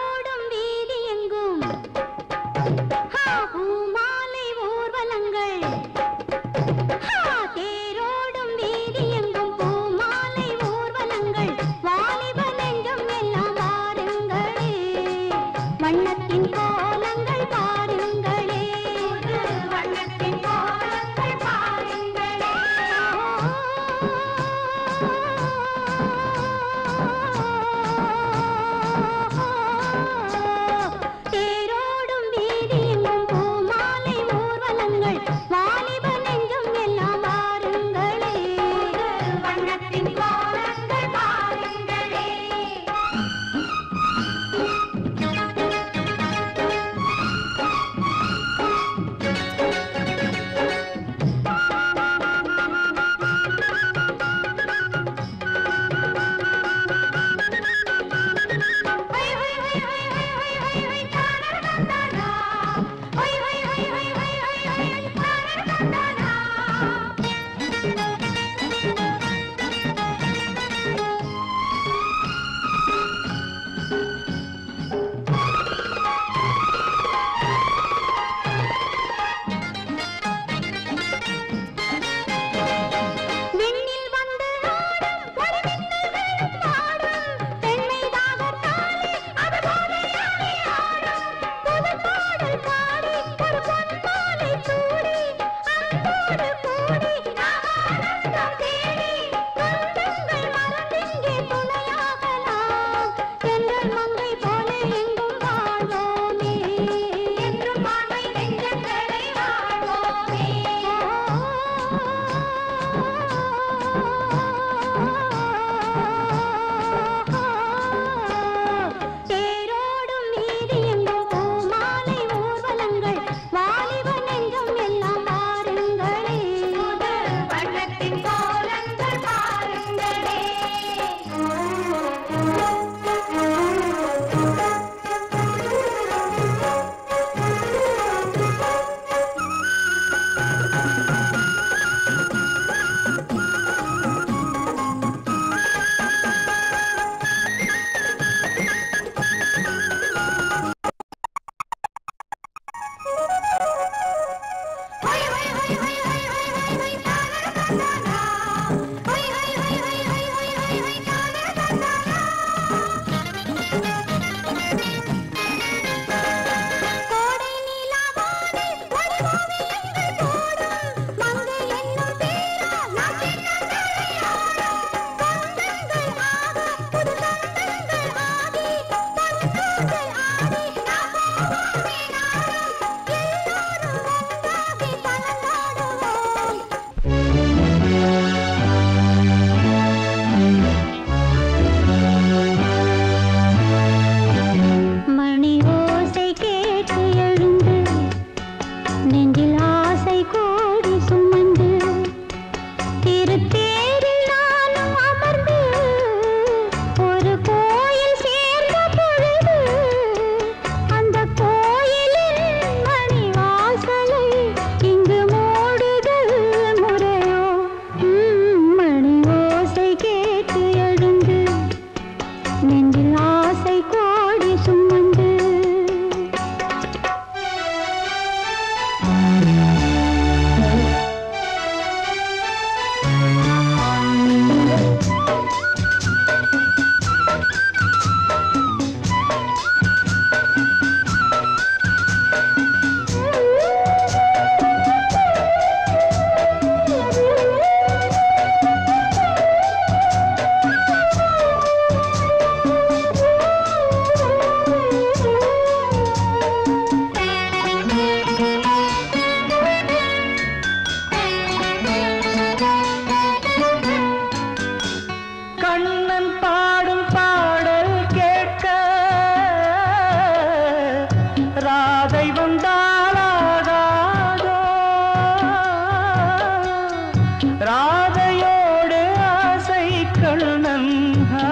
கண்ணன் ஆ,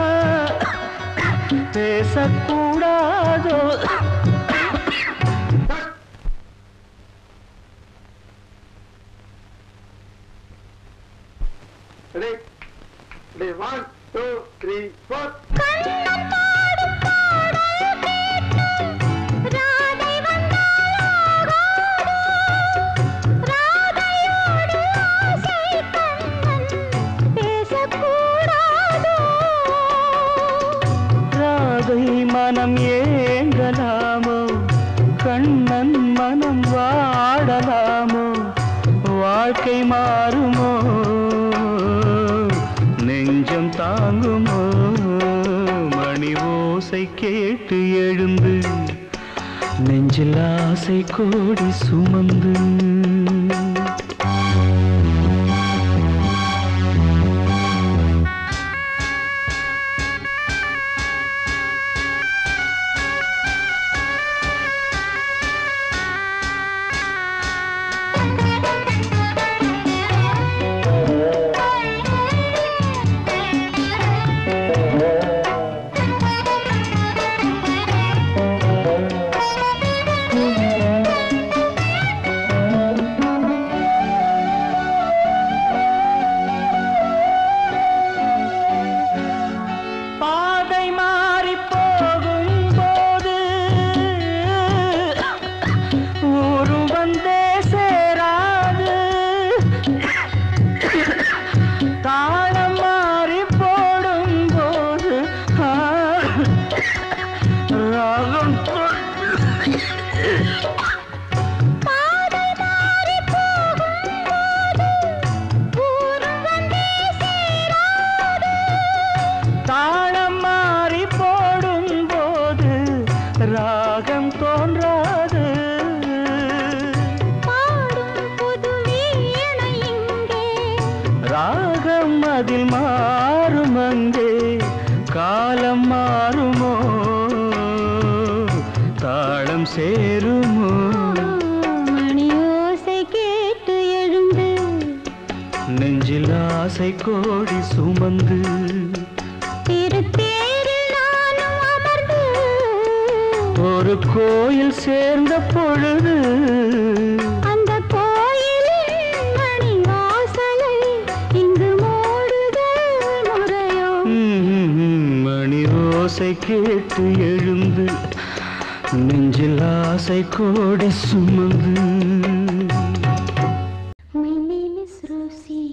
பேசக்கூடாதோ one two three four Radhai வந்தாளாகாதோ ராதையோடு ஆசை கண்ணன் பேசக்கூடாதோ ராதை மனம் ஏங்கலாமோ கண்ணன் மனம் வாடலாமோ வாழ்க்கை மாறுமோ நெஞ்சம் தாங்குமோ மணி ஓசை கேட்டு எழுந்து நெஞ்சில் ஆசை கோடி சுமந்து பாதை மாறி போகும் போது ஊரும் வந்தே சேராது தாளம் மாறி போடும் போது ஆ, ராகம் பாதை மாறி போகும்போது ஊரும் வந்தே சேராது தாளம் மாறி போடும் போது ராகம் தோன்றாது பாடும் புது வீணை இங்கே ராகம் அதில் மாறும் அங்கே காலம் மாறுமோ தாளம் சேருமோ மணி ஓசை கேட்டு எழுந்து நெஞ்சில் ஆசை கோடி சுமந்து திருத்தேரில் நானும் அமர்ந்து ஒரு கோயில் சேர்ந்த பொழுது அந்த கோயிலின் மணி வாசலை இங்கு மூடுதல் முறையோ ம்ம், மணி ஓசை கேட்டு எழுந்து நெஞ்சில் ஆசை கோடி சுமந்து My name is Rosie.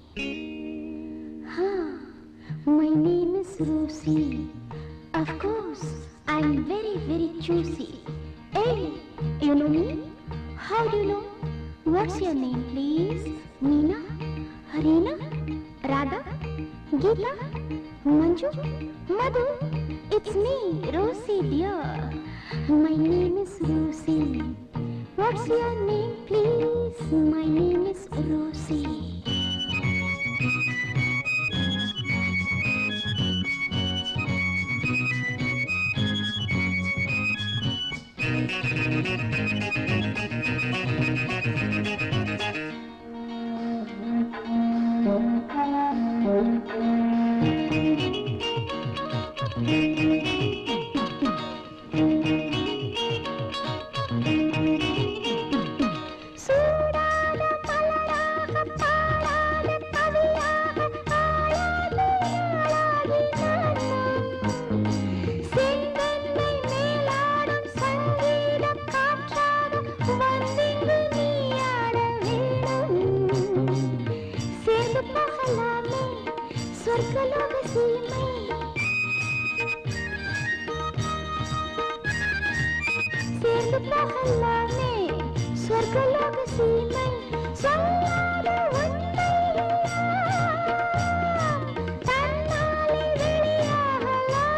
Huh. My name is Rosie. Of course, I'm very, very choosy. Hey, you know me? How do you know? What's your name, please? Meena? Harina? Radha? Geeta? Manju? Madhu? It's me, Rosie, dear. My name is Rosie. What's your name, please? My name is Rosie. சூடாத மலராக பாடாத கவியாக ஆளாது ஆளாகி நான் செந்தன்மை மேலாடும் சங்கீதக் காற்றாக வந்திங்கு நீயாட வேணும். சேர்ந்து போகலாமே சொர்க்கலோக சீமை சேர்ந்து போகலாமே சொர்க்கலோக சீமை சொல்லாத உண்மையெல்லாம் தன்னாலே வெளியாகலாம்.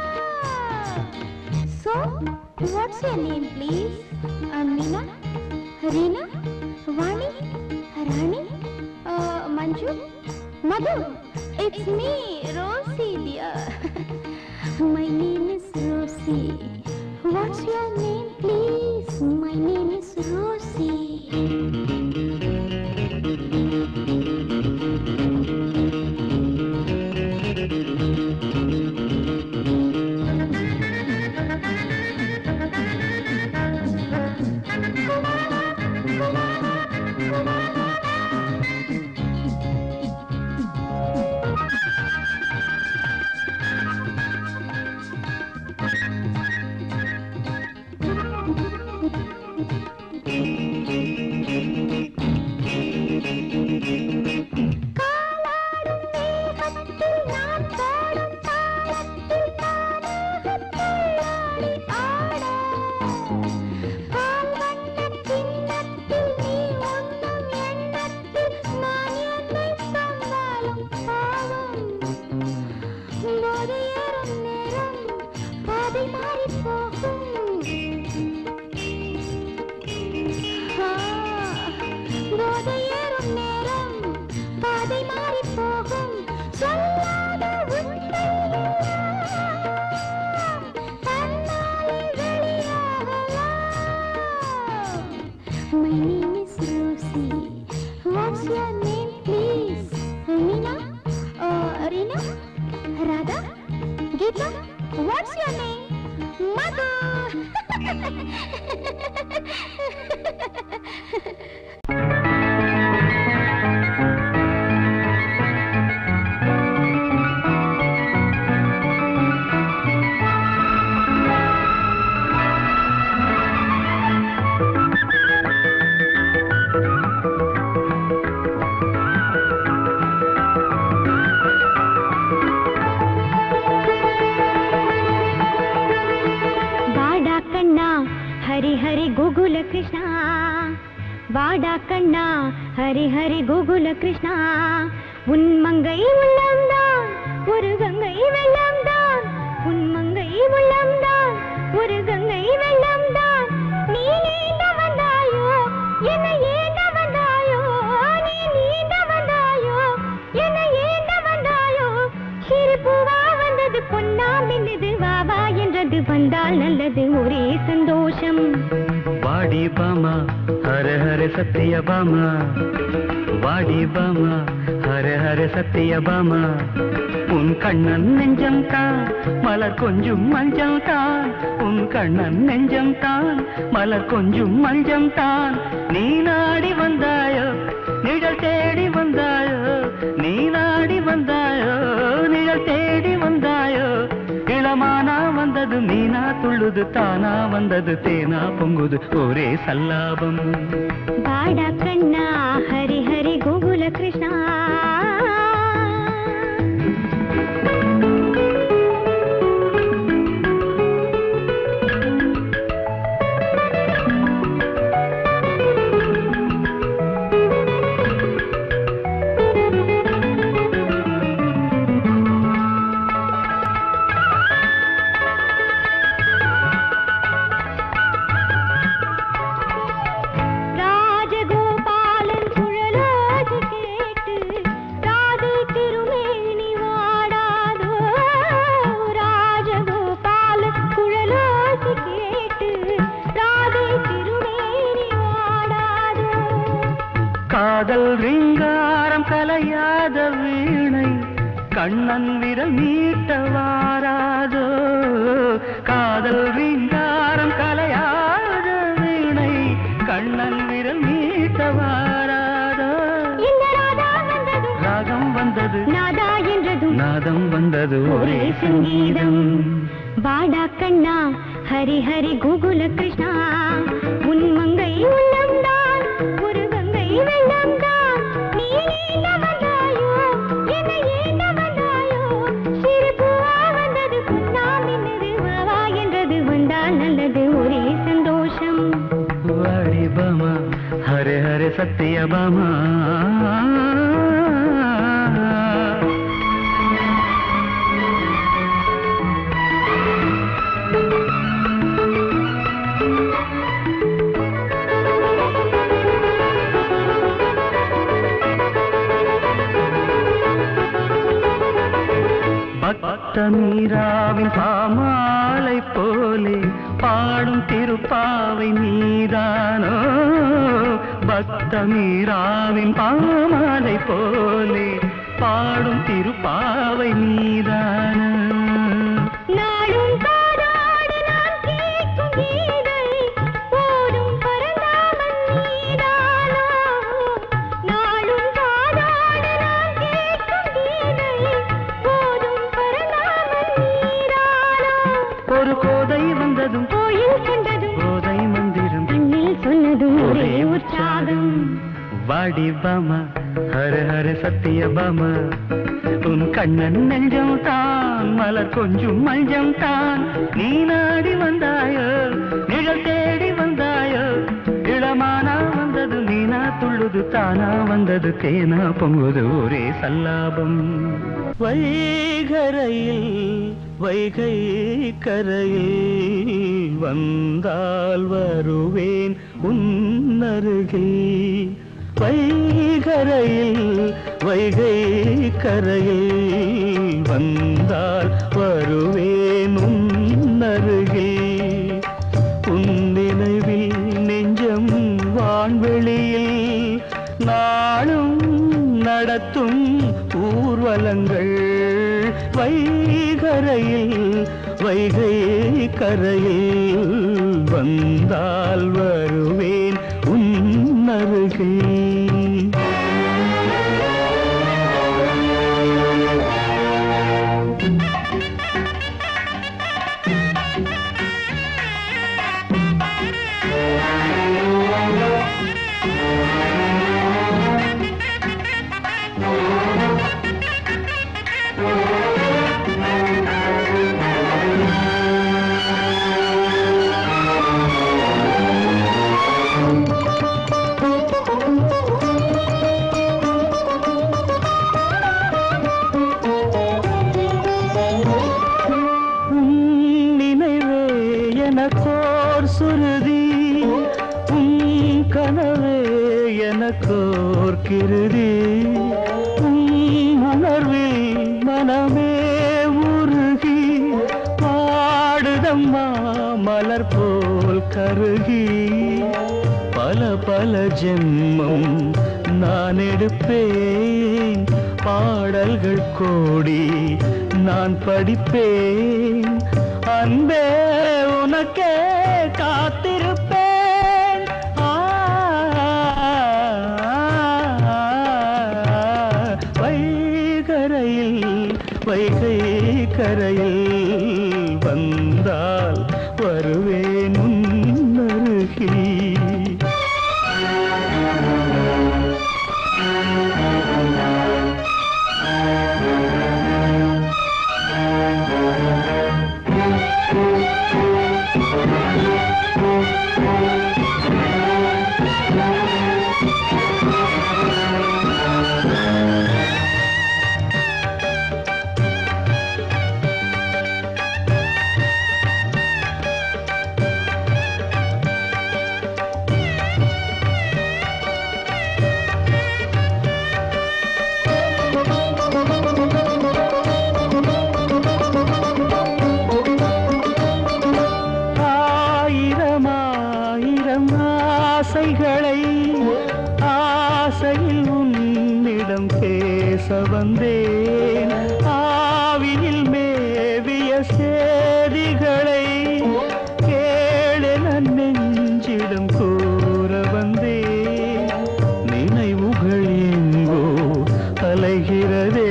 So, what's your name, please? Amina, Reena, Vani, Rani, uh, Manju, Madhu. It's me, Rosie, dear. My name is Rosie. What's your name, please? My name is Rosie. பாதை மாறி போகும் சொல்லாத உண்மை தன்னாலே வெளியாகலாம் My name is Rosie. What's your name, please? Meena? Uh, Rina? Radha? Geeta? What's your name? Madhu! வாடா கண்ணா ஹரி ஹரி கோகுல கிருஷ்ணா வாடா கண்ணா ஹரி ஹரி கோகுல கிருஷ்ணா உன் மங்கை உள்ளம்தான் ஒரு கங்கை வெள்ளம்தான் உன் மங்கை உள்ளம்தான் ஒரு கங்கை வெள்ளம்தான் நீ நீண்ட வந்தாயோ என்னை ஏந்த வந்தாயோ நீ நீண்ட வந்தாயோ என்னை ஏந்த வந்தாயோ சிரிப்புவா வந்தது பொன்னா மின்னது வா வா என்றது வந்தால் நல்லது ஒரே சந்தோஷம் வாடி பாமா ஹர ஹர சத்திய பாமா வாடி பாமா ஹர ஹர சத்திய பாமா உன் கண்ணன் நெஞ்சம் தான் மலர் கொஞ்சம் மஞ்சள் தான் உன் கண்ணன் நெஞ்சம் தான் மலர் கொஞ்சம் மஞ்சம் தான் நீ நாடி வந்தாயோ நிழல் தேடி வந்தாயோ நீ நாடி வந்தாயோ நிழல் தேடி வந்தாயோ இளமானா வந்தது மீனா துள்ளுது தானா வந்தது தேனா பொங்குது ஒரே சல்லாபம் வாடா கண்ணா ஹரி ஹரி கோகுல கிருஷ்ணா ராஜகோபாலன் சுழலாது கேட்டு ராதை திருமேனி வாடாதோ ராஜகோபாலன் குழலாது கேட்டு ராதை திருமேனி வாடாதோ காதல் ரீங்காரம் கலையாத வீணை கண்ணன் விரல் நீட்ட வாராதோ காதல் ரீங்காரம் கலையாத வீணை கண்ணன் விரல் நீட்ட வாராதோ இந்த ராதா வந்ததும் ராகம் வந்தது நாதா என்றதும் நாதம் வந்தது ஒரே சங்கீதம் வாடா கண்ணா ஹரி ஹரி கோகுல கிருஷ்ணா உன் மங்கை உள்ளம்தான் ஒரு கங்கை வெள்ளம்தான் நீ நீண்ட வந்தாயோ என்னை ஏந்த வந்தாயோ சிரிப்புவா வந்தது புன்னா மின்னது வா வா என்றது வந்தால் நல்லது ஒரே சந்தோஷம் வாடி பாமா ஹரே ஹரே சத்திய பாமா பக்த மீராவின் பாமாலை போலே பாடும் திருப்பாவை நீதானோ பக்த மீராவின் பாமாலை போலே பாடும் திருப்பாவை நீதானோ நாளும் காதாடு நான் கேட்கும் கீதை ஓடும் பரந்தாமன் நீதானோ நாளும் காதாடு நான் கேட்கும் கீதை ஓடும் பரந்தாமன் நீதானோ ஒரு கோதை வந்ததும் கோயில் கண்டதும் கோதை மந்திரம் கண்ணில் சொன்னதும் ஒரே உற்சாகம் வாடி பாமா ஹர ஹர சத்திய பாமா உன் கண்ணன் நெஞ்சம் தான் மலர் கொஞ்சம் மஞ்சம் தான் நீ நாடி வந்தாயோ நிழல் தேடி வந்தாயோ இளமானா வந்தது மீனா துள்ளுது தானா வந்தது தேனா பொங்குது ஒரே சல்லாபம் வைகரையில் வைகை கரையில் வந்தால் வருவேன் உன்னருகில் வைகரையில் வைகை கரையில் வந்தால் வருவேன் உன்னருகில் உன் நினைவில் நெஞ்சம் வான்வெளியில் நாளும் நடத்தும் ஊர்வலங்கள் வைகரையில் வைகை கரையில் வந்தால் வருவேன் உன்னருகில் உன் நினைவே எனக்கோர் சுருதி உன் கனவே எனக்கோர் கிருதி உன் உணர்வில் மனமே உருகி பாடுதம்மா மலர் போல் கருகி பல பல ஜென்மம் நான் எடுப்பேன் பாடல்கள் கோடி நான் படிப்பேன் அன்பே உனக்கே காத்திருப்பேன் ஆ, வைகரையில் வைகை கரையில் வந்தால் வருவேன் உன்னருகில் ஆயிரம் ஆயிரம் ஆசைகளை ஆசையில் உன்னிடம் பேச வந்தேன் ஆவியில் மேவிய சேதிகளை கேளென நெஞ்சிடம் கூற வந்தேன் நினைவுகள் எங்கோ அலைகிறதே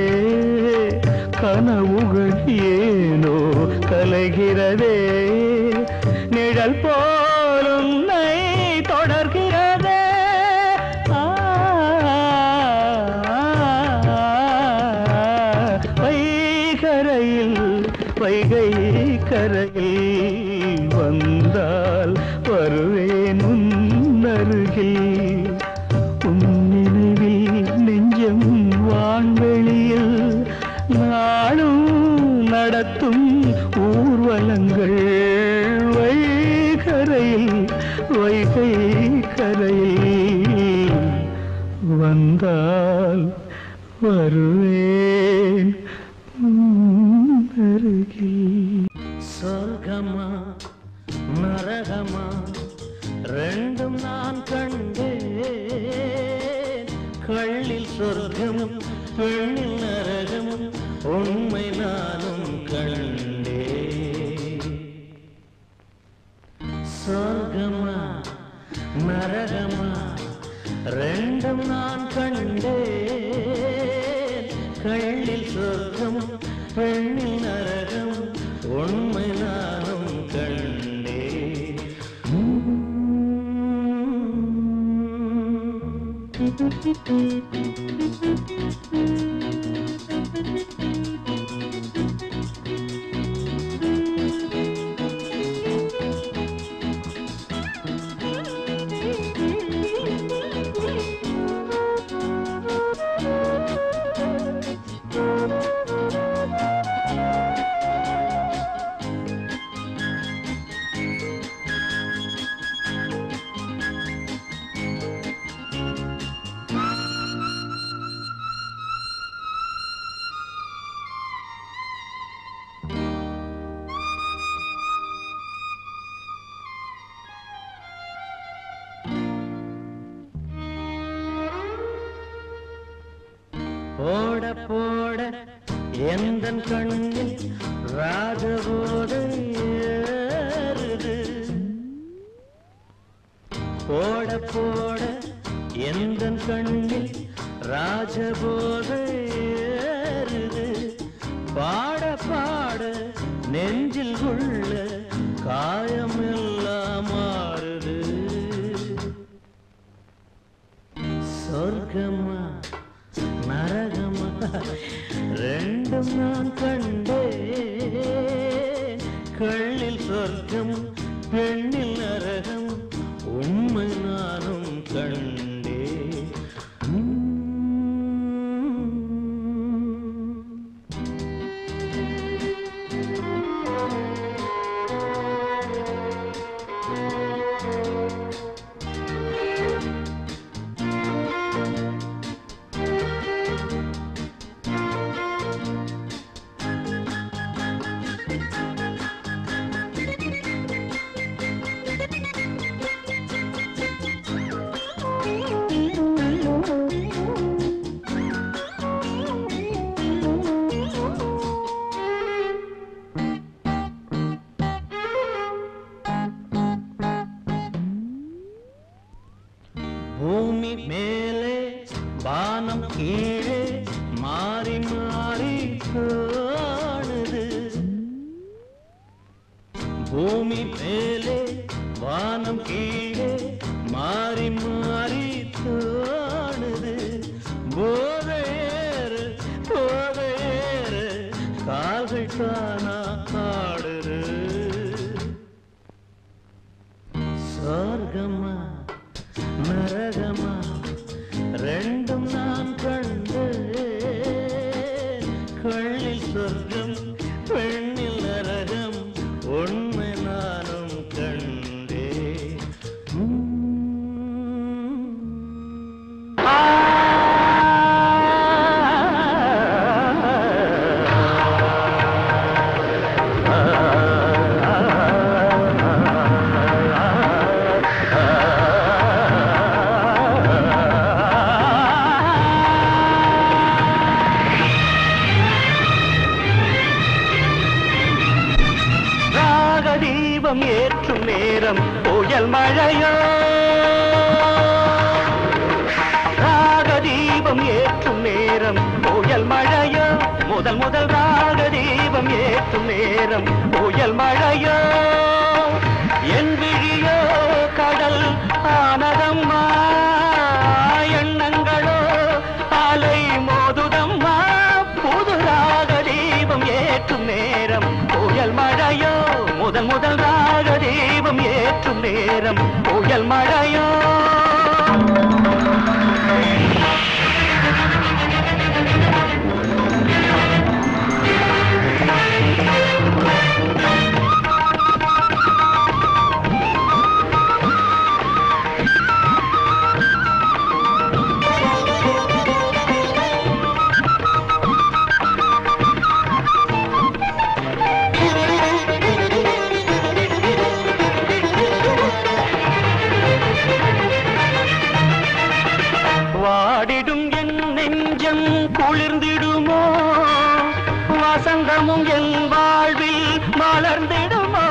கனவுகள் ஏனோ கலைகிறதே நிழல் போலும் நை தொடர்கிறதே ஆ, வைகரையில் வைகை கரையில் வந்தால் வருவேன் உன்னருகில் உன் நினைவில் நெஞ்சம் வான்வெளியில் நாளும் நடத்தும் ஊர்வலங்கள் வைகரையில் வைகை கரையில் வந்தால் வருவேன் உன் அருகில் சொர்க்கமா நரகமா ரெண்டும் நான் கண்டேன் கள்ளில் சொர்க்கமும் பெண்ணில் நரகமும் உண்மை நானும் கண்டேன் சொர்க்கமா நரகமா ரெண்டும் நான் கண்டேன் கள்ளில் சொர்க்கம் பெண்ணில் நரகம் உண்மை நானும் கண்டேன் போட போட எந்த கண்ணில் ராஜபோதை ஏறுது போட போட எந்த கண்ணில் ராஜபோதை ஏறுது பாட பாட நெஞ்சில் உள்ள காயமெல்லாம் மாறுது சொர்க்கமா நரகமா ரெண்டும் நான் கண்டேன் கள்ளில் சொர்க்கம் பெண்ணில் நரகம் உண்மை நானும் கண்டேன் உம். பூமி மேலே வானம் கீழே மாறி மாறி காணுது பூமி மேலே வானம் கீழே மாறி மாறி காணுது போதையேறு போதையேறு கால்கள் தானா ஆடுது சொர்க்கமா நரகமா ரெண்டும் நான் கண்டு கள்ளில் சொர்க்கம் பெண்ணில் நரகம் உண்மை நானும் கண்டே ராகதீபம் ஏற்றும் நேரம் புயல் மழையோ ராகதீபம் ஏற்றும் நேரம் புயல் மழையோ முதல் முதல் ராகதீபம் ஏற்றும் நேரம் புயல் மழையோ என் விழியோ கடல் ஆனதம்மா எண்ணங்களோ அலை மோதுதம்மா புது ராகதீபம் ஏற்றும் நேரம் புயல் மழையோ முதல் முதல் ராகதீபம் ஏற்றும் நேரம் புயல் மழையோ வாடிடும் என் நெஞ்சம் குளிர்ந்திடுமோ வசந்தமும் என் வாழ்வில் மலர்ந்திடுமோ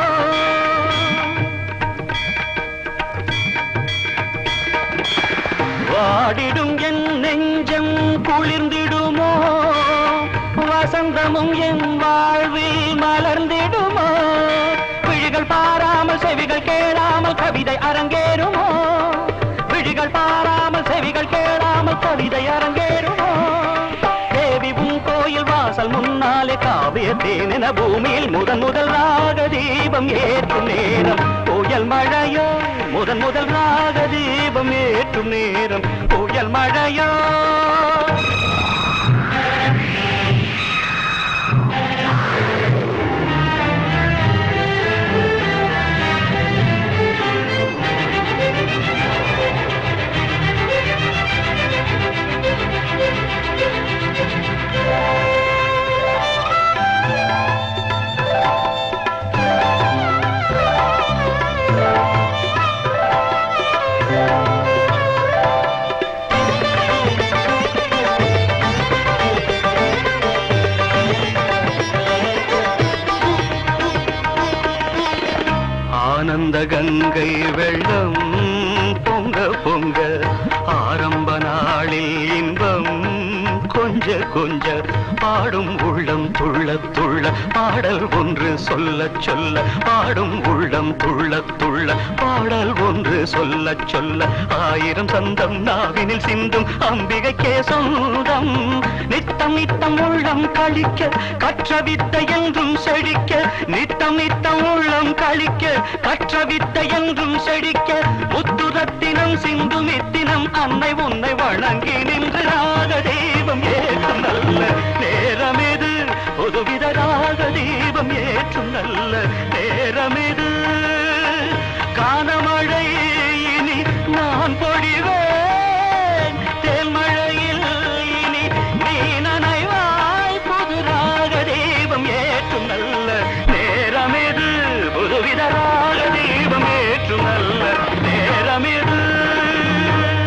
வாடிடும் என் நெஞ்சம் குளிர்ந்திடுமோ வசந்தமும் என் வாழ்வில் மலர்ந்திடுமோ விழிகள் பாராமல் செவிகள் கேளாமல் கவிதை அரங்கேறுமோ விழிகள் பாராமல் செவிகள் கேளாமல் கவிதை அரங்கேறுமோ தேவி உன் கோயில் வாசல் முன்னாலே காவிய தேனென பூமியில் முதன் முதல் ராக தீபம் ஏற்றும் நேரம் புயல் மழையோ முதன் முதல் ராக தீபம் ஏற்றும் நேரம் புயல் மழையோ ஆனந்த கங்கை வெள்ளம் பொங்க பொங்க ஆரம்ப நாளில் இன்பம் கொஞ்ச கொஞ்ச பாடும் உள்ளம் துள்ள துள்ள பாடல் ஒன்று சொல்ல சொல்ல பாடும் உள்ளம் துள்ள துள்ள பாடல் ஒன்று சொல்ல சொல்ல ஆயிரம் சந்தம் நாவினில் சிந்தும் அம்பிகைக்கே சொந்தம் நித்தம் நித்தம் உள்ளம் கழிக்க கற்ற வித்தை என்றும் செழிக்க நித்தம் நித்தம் உள்ளம் கழிக்க கற்ற வித்தை என்றும் செழிக்க முத்துரத்தினம் சிந்து நித்தினம் அன்னை உன்னை வணங்கி நின்று ராக தெய்வம் ஏற்றும் நல்ல